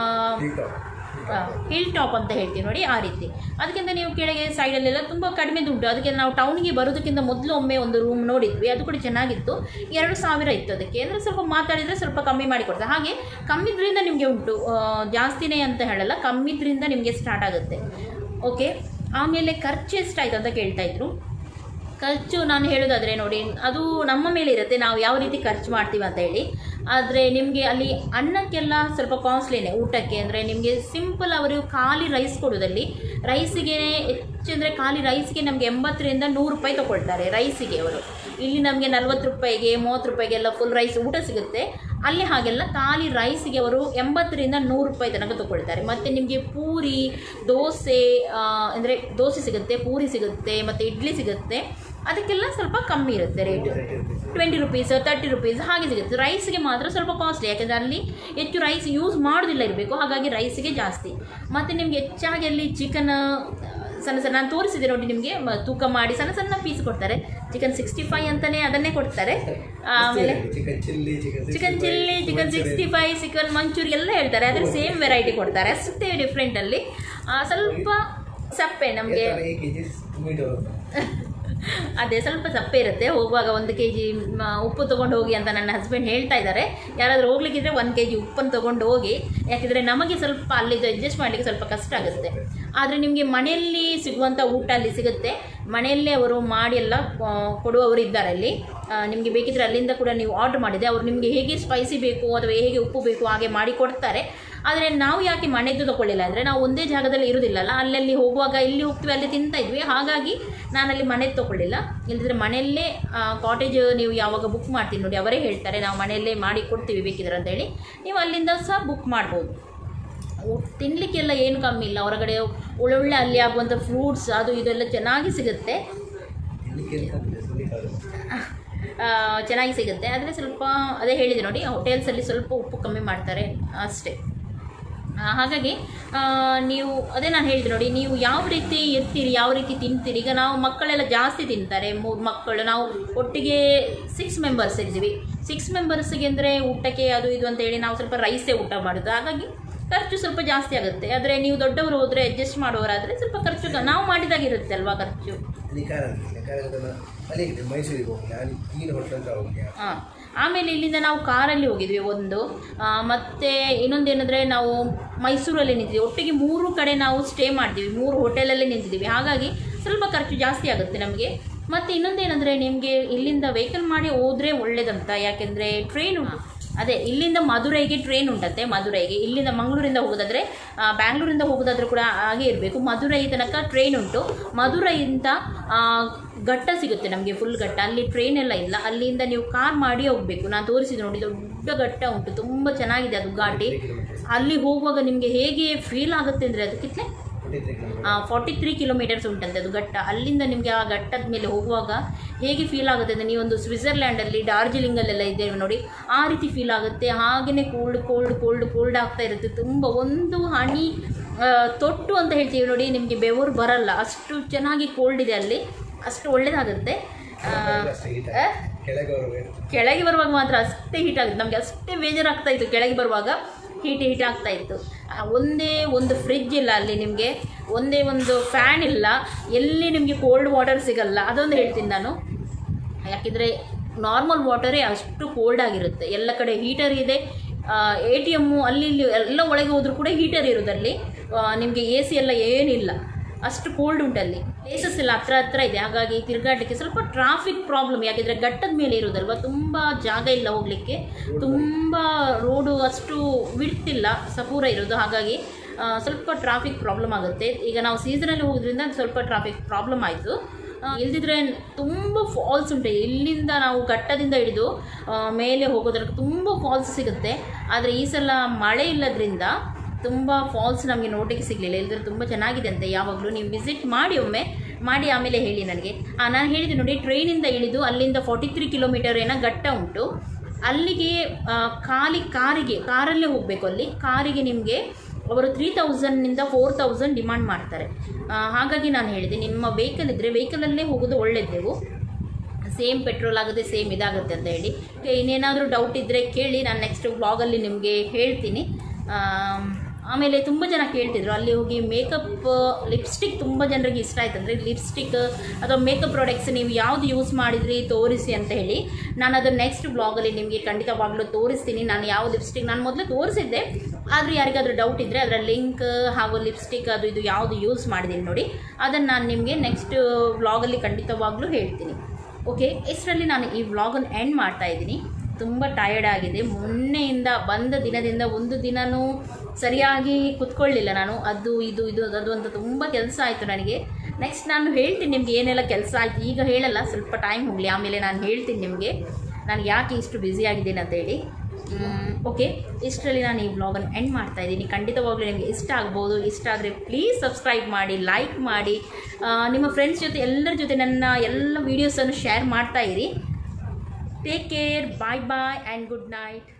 S1: ಹಿಲ್ ಟಾಪ್ ಅಂತ ಹೇಳ್ತೀವಿ ನೋಡಿ ಆ ರೀತಿ ಅದಕ್ಕಿಂತ ನೀವು ಕೆಳಗೆ ಸೈಡಲ್ಲೆಲ್ಲ ತುಂಬ ಕಡಿಮೆ ದುಡ್ಡು ಅದಕ್ಕೆ ನಾವು ಟೌನ್ಗೆ ಬರೋದಕ್ಕಿಂತ ಮೊದಲು ಒಮ್ಮೆ ಒಂದು ರೂಮ್ ನೋಡಿದ್ವಿ ಅದು ಕೂಡ ಚೆನ್ನಾಗಿತ್ತು ಎರಡು ಸಾವಿರ ಇತ್ತು ಅದಕ್ಕೆ ಅಂದರೆ ಸ್ವಲ್ಪ ಮಾತಾಡಿದರೆ ಸ್ವಲ್ಪ ಕಮ್ಮಿ ಮಾಡಿ ಕೊಡ್ತಾರೆ ಹಾಗೆ ಕಮ್ಮಿದ್ರಿಂದ ನಿಮಗೆ ಉಂಟು ಆ, ಜಾಸ್ತಿನೇ ಅಂತ ಹೇಳಲ್ಲ ಕಮ್ಮಿದ್ರಿಂದ ನಿಮಗೆ ಸ್ಟಾರ್ಟ್ ಆಗುತ್ತೆ ಓಕೆ ಆಮೇಲೆ ಖರ್ಚು ಎಷ್ಟಾಯ್ತು ಅಂತ ಕೇಳ್ತಾ ಇದ್ರು ಖರ್ಚು ನಾನು ಹೇಳೋದಾದರೆ ನೋಡಿ ಅದು ನಮ್ಮ ಮೇಲೆ ಇರುತ್ತೆ ನಾವು ಯಾವ ರೀತಿ ಖರ್ಚು ಮಾಡ್ತೀವಿ ಅಂತ ಹೇಳಿ ಆದರೆ ನಿಮಗೆ ಅಲ್ಲಿ ಅನ್ನಕ್ಕೆಲ್ಲ ಸ್ವಲ್ಪ ಕಾಸ್ಟ್ಲಿನೇ ಊಟಕ್ಕೆ ಅಂದರೆ ನಿಮಗೆ ಸಿಂಪಲ್ ಅವರು ಖಾಲಿ ರೈಸ್ ಕೊಡೋದಲ್ಲಿ ರೈಸಿಗೆ ಹೆಚ್ಚು ಅಂದರೆ ಖಾಲಿ ರೈಸ್ಗೆ ನಮಗೆ ಎಂಬತ್ತರಿಂದ ನೂರು ರೂಪಾಯಿ ತೊಗೊಳ್ತಾರೆ ರೈಸಿಗೆ ಅವರು ಇಲ್ಲಿ ನಮಗೆ ನಲ್ವತ್ತು ರೂಪಾಯಿಗೆ ಮೂವತ್ತು ರೂಪಾಯಿಗೆಲ್ಲ ಫುಲ್ ರೈಸ್ ಊಟ ಸಿಗುತ್ತೆ ಅಲ್ಲಿ ಹಾಗೆಲ್ಲ ಖಾಲಿ ರೈಸಿಗೆ ಅವರು ಎಂಬತ್ತರಿಂದ ನೂರು ರೂಪಾಯಿ ತನಕ ತೊಗೊಳ್ತಾರೆ ಮತ್ತು ನಿಮಗೆ ಪೂರಿ ದೋಸೆ ಅಂದರೆ ದೋಸೆ ಸಿಗುತ್ತೆ ಪೂರಿ ಸಿಗುತ್ತೆ ಮತ್ತು ಇಡ್ಲಿ ಸಿಗುತ್ತೆ ಅದಕ್ಕೆಲ್ಲ ಸ್ವಲ್ಪ ಕಮ್ಮಿ ಇರುತ್ತೆ rate twenty rupees thirty rupees ಹಾಗೆ ಸಿಗುತ್ತೆ ರೈಸ್ಗೆ ಮಾತ್ರ ಸ್ವಲ್ಪ ಕಾಸ್ಟ್ಲಿ ಯಾಕೆಂದರೆ ಅಲ್ಲಿ ಹೆಚ್ಚು ರೈಸ್ ಯೂಸ್ ಮಾಡೋದಿಲ್ಲ ಇರಬೇಕು ಹಾಗಾಗಿ ರೈಸಿಗೆ ಜಾಸ್ತಿ ಮತ್ತು ನಿಮಗೆ ಹೆಚ್ಚಾಗಿ ಅಲ್ಲಿ ಚಿಕನ್ ಸಣ್ಣ ಸಣ್ಣ ನಾನು ತೋರಿಸಿದೆ ನೋಡಿ ನಿಮಗೆ ಮ- ತೂಕ ಮಾಡಿ ಸಣ್ಣ ಸಣ್ಣ ಪೀಸ್ ಕೊಡ್ತಾರೆ ಚಿಕನ್ ಸಿಕ್ಸ್ಟಿ ಫೈ ಅಂತಲೇ ಅದನ್ನೇ ಕೊಡ್ತಾರೆ ಆಮೇಲೆ
S2: chicken chilli chicken
S1: chicken chilli chicken sixty five chicken manchurian ಎಲ್ಲ ಹೇಳ್ತಾರೆ ಆದರೆ ಸೇಮ್ ವೆರೈಟಿ ಕೊಡ್ತಾರೆ ಅಷ್ಟೇ ಡಿಫ್ರೆಂಟಲ್ಲಿ ಸ್ವಲ್ಪ ಸಪ್ಪೆ ನಮಗೆ
S2: एक के जी टೊಮೆಟೊ
S1: ಅದೇ ಸ್ವಲ್ಪ ಸಪ್ಪೆ ಇರುತ್ತೆ ಹೋಗುವಾಗ ಒಂದು ಕೆ ಜಿ ಉಪ್ಪು ತೊಗೊಂಡು ಹೋಗಿ ಅಂತ ನನ್ನ ಹಸ್ಬೆಂಡ್ ಹೇಳ್ತಾ ಇದ್ದಾರೆ ಯಾರಾದರೂ ಹೋಗ್ಲಿಕ್ಕಿದ್ರೆ ಒಂದು ಕೆ ಜಿ ಉಪ್ಪನ್ನು ತೊಗೊಂಡು ಹೋಗಿ ಯಾಕೆಂದರೆ ನಮಗೆ ಸ್ವಲ್ಪ ಅಲ್ಲಿದ್ದು ಅಡ್ಜಸ್ಟ್ ಮಾಡಲಿಕ್ಕೆ ಸ್ವಲ್ಪ ಕಷ್ಟ ಆಗುತ್ತೆ ಆದರೆ ನಿಮಗೆ ಮನೆಯಲ್ಲಿ ಸಿಗುವಂಥ ಊಟ ಅಲ್ಲಿ ಸಿಗುತ್ತೆ ಮನೆಯಲ್ಲೇ ಅವರು ಮಾಡಿ ಎಲ್ಲ ಆ, ಕೊಡುವವರು ಇದ್ದಾರೆ ಅಲ್ಲಿ ನಿಮಗೆ ಬೇಕಿದ್ರೆ ಅಲ್ಲಿಂದ ಕೂಡ ನೀವು ಆರ್ಡ್ರ್ ಮಾಡಿದೆ ಅವರು ನಿಮಗೆ ಹೇಗೆ ಸ್ಪೈಸಿ ಬೇಕು ಅಥವಾ ಹೇಗೆ ಉಪ್ಪು ಬೇಕು ಹಾಗೆ ಮಾಡಿ ಕೊಡ್ತಾರೆ ಆದರೆ ನಾವು ಯಾಕೆ ಮನೆಯದ್ದು ತಗೊಳ್ಳಿಲ್ಲ ಅಂದರೆ ನಾವು ಒಂದೇ ಜಾಗದಲ್ಲಿ ಇರೋದಿಲ್ಲಲ್ಲ ಅಲ್ಲಲ್ಲಿ ಹೋಗುವಾಗ ಇಲ್ಲಿ ಹೋಗ್ತೀವಿ ಅಲ್ಲಿ ತಿಂತಾ ಇದ್ವಿ ಹಾಗಾಗಿ ನಾನಲ್ಲಿ ಮನೆದು ತಗೊಳ್ಳಿಲ್ಲ ಇಲ್ಲದಿದ್ರೆ ಮನೆಯಲ್ಲೇ ಕಾಟೇಜ್ ನೀವು ಯಾವಾಗ ಬುಕ್ ಮಾಡ್ತೀನಿ ನೋಡಿ ಅವರೇ ಹೇಳ್ತಾರೆ ನಾವು ಮನೆಯಲ್ಲೇ ಮಾಡಿ ಕೊಡ್ತೀವಿ ಬೇಕಿದ್ರೆ ಅಂತೇಳಿ ನೀವು ಅಲ್ಲಿಂದ ಸಹ ಬುಕ್ ಮಾಡ್ಬೋದು ಊಟ ತಿನ್ನಲಿಕ್ಕೆಲ್ಲ ಏನು ಕಮ್ಮಿ ಇಲ್ಲ ಹೊರಗಡೆ ಒಳ್ಳೊಳ್ಳೆ ಅಲ್ಲಿ ಆಗುವಂಥ ಫ್ರೂಟ್ಸ್ ಅದು ಇದೆಲ್ಲ ಚೆನ್ನಾಗಿ ಸಿಗುತ್ತೆ ಆ, ಚೆನ್ನಾಗಿ ಸಿಗುತ್ತೆ ಆದರೆ ಸ್ವಲ್ಪ ಅದೇ ಹೇಳಿದೆ ನೋಡಿ ಹೋಟೆಲ್ಸಲ್ಲಿ ಸ್ವಲ್ಪ ಉಪ್ಪು ಕಮ್ಮಿ ಮಾಡ್ತಾರೆ ಅಷ್ಟೇ ಆ, ಹಾಗಾಗಿ ಆ, ನೀವು ಅದೇ ನಾನು ಹೇಳಿದೆ ನೋಡಿ ನೀವು ಯಾವ ರೀತಿ ಇರ್ತೀರಿ ಯಾವ ರೀತಿ ತಿಂತೀರಿ ಈಗ ನಾವು ಮಕ್ಕಳೆಲ್ಲ ಜಾಸ್ತಿ ತಿಂತಾರೆ ಮೂರು ಮಕ್ಕಳು ನಾವು ಒಟ್ಟಿಗೆ ಸಿಕ್ಸ್ ಮೆಂಬರ್ಸ್ ಇದ್ದೀವಿ ಸಿಕ್ಸ್ ಮೆಂಬರ್ಸ್ಗೆ ಅಂದರೆ ಊಟಕ್ಕೆ ಅದು ಇದು ಅಂತ ಹೇಳಿ ನಾವು ಸ್ವಲ್ಪ ರೈಸೇ ಊಟ ಮಾಡೋದು ಹಾಗಾಗಿ ಖರ್ಚು ಸ್ವಲ್ಪ ಜಾಸ್ತಿ ಆಗುತ್ತೆ ಆದರೆ ನೀವು ದೊಡ್ಡವರು ಹೋದರೆ ಅಡ್ಜಸ್ಟ್ ಮಾಡೋರಾದರೆ ಸ್ವಲ್ಪ ಖರ್ಚು ಕ- ನಾವು ಮಾಡಿದಾಗ ಇರುತ್ತೆ ಅಲ್ವಾ ಖರ್ಚು
S2: ಅಲ್ಲಿ ಮೈಸೂರಿಗೆ ಹೋಗಿ ನಾನು ತೀನ್ ಹೋಟ್ಲ್ ಅಂತ ಹೋಗಿ
S1: ಹಾಂ ಆಮೇಲೆ ಇಲ್ಲಿಂದ ನಾವು ಕಾರಲ್ಲಿ ಹೋಗಿದ್ವಿ ಒಂದು ಆ, ಮತ್ತೆ ಇನ್ನೊಂದೇನೆಂದರೆ ನಾವು ಮೈಸೂರಲ್ಲಿ ನಿಂತಿದ್ವಿ ಒಟ್ಟಿಗೆ ಮೂರು ಕಡೆ ನಾವು ಸ್ಟೇ ಮಾಡ್ತೀವಿ ಮೂರು ಹೋಟೆಲಲ್ಲೇ ನಿಂತಿದ್ದೀವಿ ಹಾಗಾಗಿ ಸ್ವಲ್ಪ ಖರ್ಚು ಜಾಸ್ತಿ ಆಗುತ್ತೆ ನಮಗೆ ಮತ್ತು ಇನ್ನೊಂದೇನೆಂದರೆ ನಿಮಗೆ ಇಲ್ಲಿಂದ ವೆಹಿಕಲ್ ಮಾಡಿ ಹೋದರೆ ಒಳ್ಳೇದಂತ ಯಾಕೆಂದರೆ ಟ್ರೈನು ಅದೇ ಇಲ್ಲಿಂದ ಮಧುರೈಗೆ ಟ್ರೈನ್ ಉಂಟಂತೆ ಮಧುರೈಗೆ ಇಲ್ಲಿಂದ ಮಂಗಳೂರಿಂದ ಹೋಗೋದಾದರೆ ಆ, ಬ್ಯಾಂಗ್ಳೂರಿಂದ ಹೋಗೋದಾದರೂ ಕೂಡ ಹಾಗೆ ಇರಬೇಕು ಮಧುರೈ ತನಕ ಟ್ರೈನ್ ಉಂಟು ಮಧುರೈಯಿಂದ ಆ, ಘಟ್ಟ ಸಿಗುತ್ತೆ ನಮಗೆ ಫುಲ್ ಘಟ್ಟ ಅಲ್ಲಿ ಟ್ರೈನ್ ಎಲ್ಲ ಇಲ್ಲ ಅಲ್ಲಿಂದ ನೀವು ಕಾರ್ ಮಾಡಿ ಹೋಗಬೇಕು ನಾನು ತೋರಿಸಿದ್ದು ನೋಡಿ ದೊಡ್ಡ ಘಟ್ಟ ಉಂಟು ತುಂಬ ಚೆನ್ನಾಗಿದೆ ಅದು ಘಾಟಿ ಅಲ್ಲಿ ಹೋಗುವಾಗ ನಿಮಗೆ ಹೇಗೆ ಫೀಲ್ ಆಗುತ್ತೆ ಅಂದರೆ ಅದಕ್ಕಿಂತಲೇ
S2: forty three kilometre
S1: forty three kilometres ಉಂಟಂತೆ ಅದು ಘಟ್ಟ ಅಲ್ಲಿಂದ ನಿಮಗೆ ಆ ಘಟ್ಟದ ಮೇಲೆ ಹೋಗುವಾಗ ಹೇಗೆ ಫೀಲ್ ಆಗುತ್ತೆ ಅಂದರೆ ನೀವೊಂದು ಸ್ವಿಟ್ಜರ್ಲ್ಯಾಂಡಲ್ಲಿ ಡಾರ್ಜಿಲಿಂಗಲ್ಲೆಲ್ಲ ಇದ್ದೇವೆ ನೋಡಿ ಆ ರೀತಿ ಫೀಲ್ ಆಗುತ್ತೆ ಹಾಗೆಯೇ ಕೋಲ್ಡ್ ಕೋಲ್ಡ್ ಕೋಲ್ಡ್ ಕೋಲ್ಡ್ ಆಗ್ತಾ ಇರುತ್ತೆ ತುಂಬ ಒಂದು ಹನಿ ಆ, ತೊಟ್ಟು ಅಂತ ಹೇಳ್ತೀವಿ ನೋಡಿ ನಿಮಗೆ ಬೆವರು ಬರಲ್ಲ ಅಷ್ಟು ಚೆನ್ನಾಗಿ ಕೋಲ್ಡ್ ಇದೆ ಅಲ್ಲಿ ಅಷ್ಟು ಒಳ್ಳೆಯದಾಗುತ್ತೆ ಆ, ಆ?
S2: ಕೆಳಗೆ ಬರಬೇಕು
S1: ಕೆಳಗೆ ಬರುವಾಗ ಮಾತ್ರ ಅಷ್ಟೇ ಹೀಟ್ ಆಗುತ್ತೆ ನಮಗೆ ಅಷ್ಟೇ ಬೇಜಾರಾಗ್ತಾ ಇತ್ತು ಕೆಳಗೆ ಬರುವಾಗ ಹೀಟ್ ಹೀಟ್ ಆಗ್ತಾ ಇತ್ತು ಆ, ಒಂದೇ ಒಂದು ಫ್ರಿಜ್ ಇಲ್ಲ ಅಲ್ಲಿ ನಿಮಗೆ ಒಂದೇ ಒಂದು ಫ್ಯಾನ್ ಇಲ್ಲ ಎಲ್ಲಿ ನಿಮಗೆ ಕೋಲ್ಡ್ ವಾಟರ್ ಸಿಗಲ್ಲ ಅದೊಂದು ಹೇಳ್ತೀನಿ ನಾನು ಯಾಕೆಂದರೆ ನಾರ್ಮಲ್ ವಾಟರೇ ಅಷ್ಟು ಕೋಲ್ಡ್ ಆಗಿರುತ್ತೆ ಎಲ್ಲ ಕಡೆ ಹೀಟರ್ ಇದೆ ಎ ಟಿ ಎಮ್ಮು ಅಲ್ಲಿ ಇಲ್ಲಿ ಎಲ್ಲ ಒಳಗೆ ಹೋದರೂ ಕೂಡ ಹೀಟರ್ ಇರೋದಲ್ಲಿ ನಿಮಗೆ ಎ ಸಿ ಎಲ್ಲ ಏನಿಲ್ಲ ಅಷ್ಟು ಕೋಲ್ಡ್ ಉಂಟಲ್ಲಿ ಪ್ಲೇಸಸ್ ಎಲ್ಲ ಹತ್ರ ಹತ್ರ ಇದೆ ಹಾಗಾಗಿ ತಿರುಗಾಡಲಿಕ್ಕೆ ಸ್ವಲ್ಪ ಟ್ರಾಫಿಕ್ ಪ್ರಾಬ್ಲಮ್ ಯಾಕೆಂದರೆ ಘಟ್ಟದ ಮೇಲೆ ಇರೋದಲ್ವ ತುಂಬ ಜಾಗ ಇಲ್ಲ ಹೋಗಲಿಕ್ಕೆ ತುಂಬ ರೋಡು ಅಷ್ಟು ಬಿಡ್ತಿಲ್ಲ ಸಪೂರ ಇರೋದು ಹಾಗಾಗಿ ಆ, ಸ್ವಲ್ಪ ಟ್ರಾಫಿಕ್ ಪ್ರಾಬ್ಲಮ್ ಆಗುತ್ತೆ ಈಗ ನಾವು ಸೀಸನಲ್ಲಿ ಹೋಗೋದ್ರಿಂದ ಸ್ವಲ್ಪ ಟ್ರಾಫಿಕ್ ಪ್ರಾಬ್ಲಮ್ ಆಯಿತು ಇಲ್ದಿದ್ರೆ ತುಂಬ ಫಾಲ್ಸ್ ಉಂಟು ಇಲ್ಲಿಂದ ನಾವು ಘಟ್ಟದಿಂದ ಹಿಡಿದು ಆ, ಮೇಲೆ ಹೋಗೋದ್ರಲ್ಲಿ ತುಂಬ ಫಾಲ್ಸ್ ಸಿಗುತ್ತೆ ಆದರೆ ಈ ಸಲ ಮಳೆ ಇಲ್ಲದ್ರಿಂದ ತುಂಬ ಫಾಲ್ಸ್ ನಮಗೆ ನೋಡಲಿಕ್ಕೆ ಸಿಗಲಿಲ್ಲ ಇಲ್ಲದ್ರೆ ತುಂಬ ಚೆನ್ನಾಗಿದೆ ಅಂತ ಯಾವಾಗಲೂ ನೀವು ವಿಸಿಟ್ ಮಾಡಿ ಒಮ್ಮೆ ಮಾಡಿ ಆಮೇಲೆ ಹೇಳಿ ನನಗೆ ನಾನು ಹೇಳಿದೆ ನೋಡಿ ಟ್ರೈನಿಂದ ಇಳಿದು ಅಲ್ಲಿಂದ ಫಾರ್ಟಿ ತ್ರೀ ಕಿಲೋಮೀಟರ್ ಏನೋ ಘಟ್ಟ ಉಂಟು ಅಲ್ಲಿಗೆ ಆ, ಖಾಲಿ ಕಾರಿಗೆ ಕಾರಲ್ಲೇ ಹೋಗಬೇಕು ಅಲ್ಲಿ ಕಾರಿಗೆ ನಿಮಗೆ ಅವರು ತ್ರೀ ತೌಸಂಡ್ನಿಂದ ಫೋರ್ ತೌಸಂಡ್ ಡಿಮಾಂಡ್ ಮಾಡ್ತಾರೆ ಆ, ಹಾಗಾಗಿ ನಾನು ಹೇಳಿದೆ ನಿಮ್ಮ ವೆಹಿಕಲ್ ಇದ್ದರೆ ವೆಹಿಕಲಲ್ಲೇ ಹೋಗೋದು ಒಳ್ಳೆಯದೆವು ಸೇಮ್ ಪೆಟ್ರೋಲ್ ಆಗುತ್ತೆ ಸೇಮ್ ಇದಾಗುತ್ತೆ ಅಂತ ಹೇಳಿ Okay, ಇನ್ನೇನಾದರೂ ಡೌಟ್ ಇದ್ದರೆ ಕೇಳಿ ನಾನು ನೆಕ್ಸ್ಟ್ ವ್ಲಾಗಲ್ಲಿ ನಿಮಗೆ ಹೇಳ್ತೀನಿ ಆಮ್, ಆಮೇಲೆ ತುಂಬ ಜನ ಕೇಳ್ತಿದ್ರು ಅಲ್ಲಿ ಹೋಗಿ ಮೇಕಪ್ ಲಿಪ್ಸ್ಟಿಕ್ ತುಂಬ ಜನರಿಗೆ ಇಷ್ಟ ಆಯ್ತು ಅಂದರೆ ಲಿಪ್ಸ್ಟಿಕ್ ಅಥವಾ ಮೇಕಪ್ ಪ್ರಾಡಕ್ಟ್ಸ್ ನೀವು ಯಾವುದು ಯೂಸ್ ಮಾಡಿದ್ರಿ ತೋರಿಸಿ ಅಂತ ಹೇಳಿ ನಾನು ಅದನ್ನು ನೆಕ್ಸ್ಟ್ ಬ್ಲಾಗಲ್ಲಿ ನಿಮಗೆ ಖಂಡಿತವಾಗ್ಲೂ ತೋರಿಸ್ತೀನಿ ನಾನು ಯಾವ ಲಿಪ್ಸ್ಟಿಕ್ ನಾನು ಮೊದಲು ತೋರಿಸಿದ್ದೆ ಆದರೆ ಯಾರಿಗಾದ್ರೂ ಡೌಟ್ ಇದ್ದರೆ ಅದರ ಲಿಂಕ್ ಹಾಗೂ ಲಿಪ್ಸ್ಟಿಕ್ ಅದು ಇದು ಯಾವುದು ಯೂಸ್ ಮಾಡಿದ್ದೀನಿ ನೋಡಿ ಅದನ್ನು ನಾನು ನಿಮಗೆ ನೆಕ್ಸ್ಟ್ ವ್ಲಾಗಲ್ಲಿ ಖಂಡಿತವಾಗ್ಲೂ ಹೇಳ್ತೀನಿ ಓಕೆ ಇಷ್ಟರಲ್ಲಿ ನಾನು ಈ ವ್ಲಾಗನ್ನು ಎಂಡ್ ಮಾಡ್ತಾ ಇದ್ದೀನಿ ತುಂಬ ಟಯರ್ಡ್ ಆಗಿದೆ ಮೊನ್ನೆಯಿಂದ ಬಂದ ದಿನದಿಂದ ಒಂದು ದಿನವೂ ಸರಿಯಾಗಿ ಕುತ್ಕೊಳ್ಳಿಲ್ಲ ನಾನು ಅದು ಇದು ಇದು ಅದು ಅಂತ ತುಂಬ ಕೆಲಸ ಆಯಿತು ನನಗೆ ನೆಕ್ಸ್ಟ್ ನಾನು ಹೇಳ್ತೀನಿ ನಿಮ್ಗೆ ಏನೆಲ್ಲ ಕೆಲಸ ಆಯಿತು ಈಗ ಹೇಳಲ್ಲ ಸ್ವಲ್ಪ ಟೈಮ್ ಹೋಗಲಿ ಆಮೇಲೆ ನಾನು ಹೇಳ್ತೀನಿ ನಿಮಗೆ ನಾನು ಯಾಕೆ ಇಷ್ಟು ಬ್ಯುಸಿ ಆಗಿದ್ದೀನಿ ಅಂತೇಳಿ ಓಕೆ ಇಷ್ಟರಲ್ಲಿ ನಾನು ಈ ವ್ಲಾಗನ್ನು ಎಂಡ್ ಮಾಡ್ತಾ ಇದ್ದೀನಿ ಖಂಡಿತವಾಗ್ಲೂ ನಿಮಗೆ ಇಷ್ಟ ಆಗ್ಬೋದು ಇಷ್ಟ ಆದರೆ ಪ್ಲೀಸ್ ಸಬ್ಸ್ಕ್ರೈಬ್ ಮಾಡಿ ಲೈಕ್ ಮಾಡಿ ಆ, ನಿಮ್ಮ ಫ್ರೆಂಡ್ಸ್ ಜೊತೆ ಎಲ್ಲರ ಜೊತೆ ನನ್ನ ಎಲ್ಲ ವೀಡಿಯೋಸನ್ನು ಶೇರ್ ಮಾಡ್ತಾ ಇರಿ take care bye bye and good night